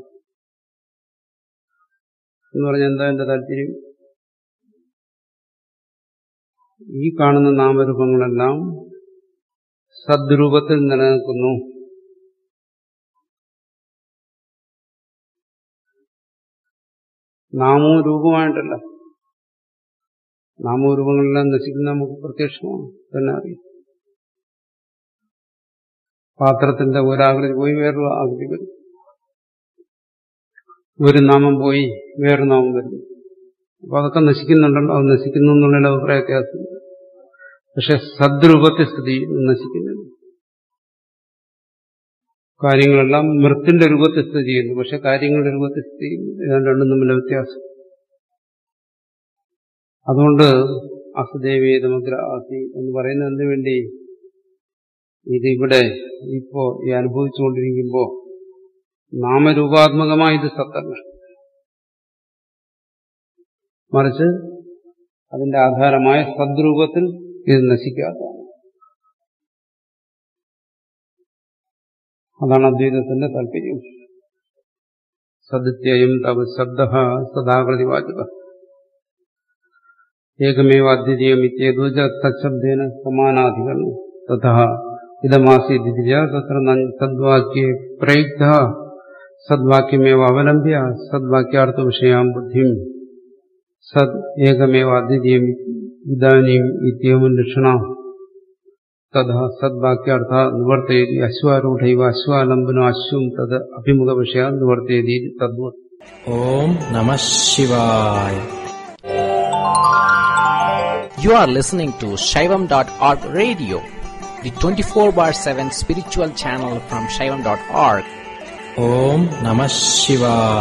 എന്ന് പറഞ്ഞാൽ എന്താ എന്റെ താല്പര്യം ഈ കാണുന്ന നാമരൂപങ്ങളെല്ലാം സദ്രൂപത്തിൽ നിലനിൽക്കുന്നു നാമവും രൂപമായിട്ടല്ല നാമവും രൂപങ്ങളെല്ലാം നശിക്കുന്ന നമുക്ക് പ്രത്യക്ഷമാണ് തന്നെ അറിയാം പാത്രത്തിന്റെ ഒരാകൃതി പോയി വേറൊരു ആകൃതി വരും ഒരു നാമം പോയി വേറൊരു നാമം വരുന്നു അപ്പൊ അതൊക്കെ നശിക്കുന്നുണ്ടല്ലോ അത് നശിക്കുന്നു എന്നുള്ള അഭിപ്രായ വ്യത്യാസം പക്ഷെ സദ്രൂപത്തെ സ്ഥിതി നശിക്കുന്നില്ല കാര്യങ്ങളെല്ലാം മൃത്തിന്റെ രൂപത്തിൽ സ്ഥിതി ചെയ്യുന്നു പക്ഷെ കാര്യങ്ങളുടെ രൂപത്തിൽ സ്ഥിതി ചെയ്യുന്നു ഇതാണ് രണ്ടും തമ്മിലെ വ്യത്യാസം അതുകൊണ്ട് അസുദേവീയ തമഗ്ര ആസി എന്ന് പറയുന്നത് എന്തിനു വേണ്ടി ഇതിവിടെ ഇപ്പോ ഈ അനുഭവിച്ചുകൊണ്ടിരിക്കുമ്പോ നാമരൂപാത്മകമായ ഇത് സത്തല്ല മറിച്ച് അതിന്റെ ആധാരമായ സദ്രൂപത്തിൽ ഇത് നശിക്കാത്തതാണ് അതാണ് അദ്വൈതത്തിന്റെ താല്പര്യം സദിത്യയം തവ ശബ്ദ സദാകൃതി വാചക ഏകമേവ അദ്വിതീയം ഇത്യേതുജ തശബ്ദേന സമാനാധികരണം തഥാ ഇതമാസീതിരിച്ച തത്ര സദ്വാക്യേ പ്രയുക്ത സദ്വാക്യമേവ അവലംബ്യ സദ്വാക്യാർത്ഥ വിഷയാം ബുദ്ധിം സദ് ഏകമേവ അദ്വിതീയം ഇതാനീം ഇത്യവും ലക്ഷണ തഥാ സദ്വാക്യാർത്ഥ നിവർത്തയതി അശ്വാരൂഢൈവ അശ്വാലംബനോ അശ്വം തത് അഭിമുഖ വിഷയ നിവർത്തയതി തദ്വത് ഓം നമ ശിവായ You are listening to Shaivam.org radio, the 24 bar 7 spiritual channel from Shaivam.org. Om Namah Shivaya.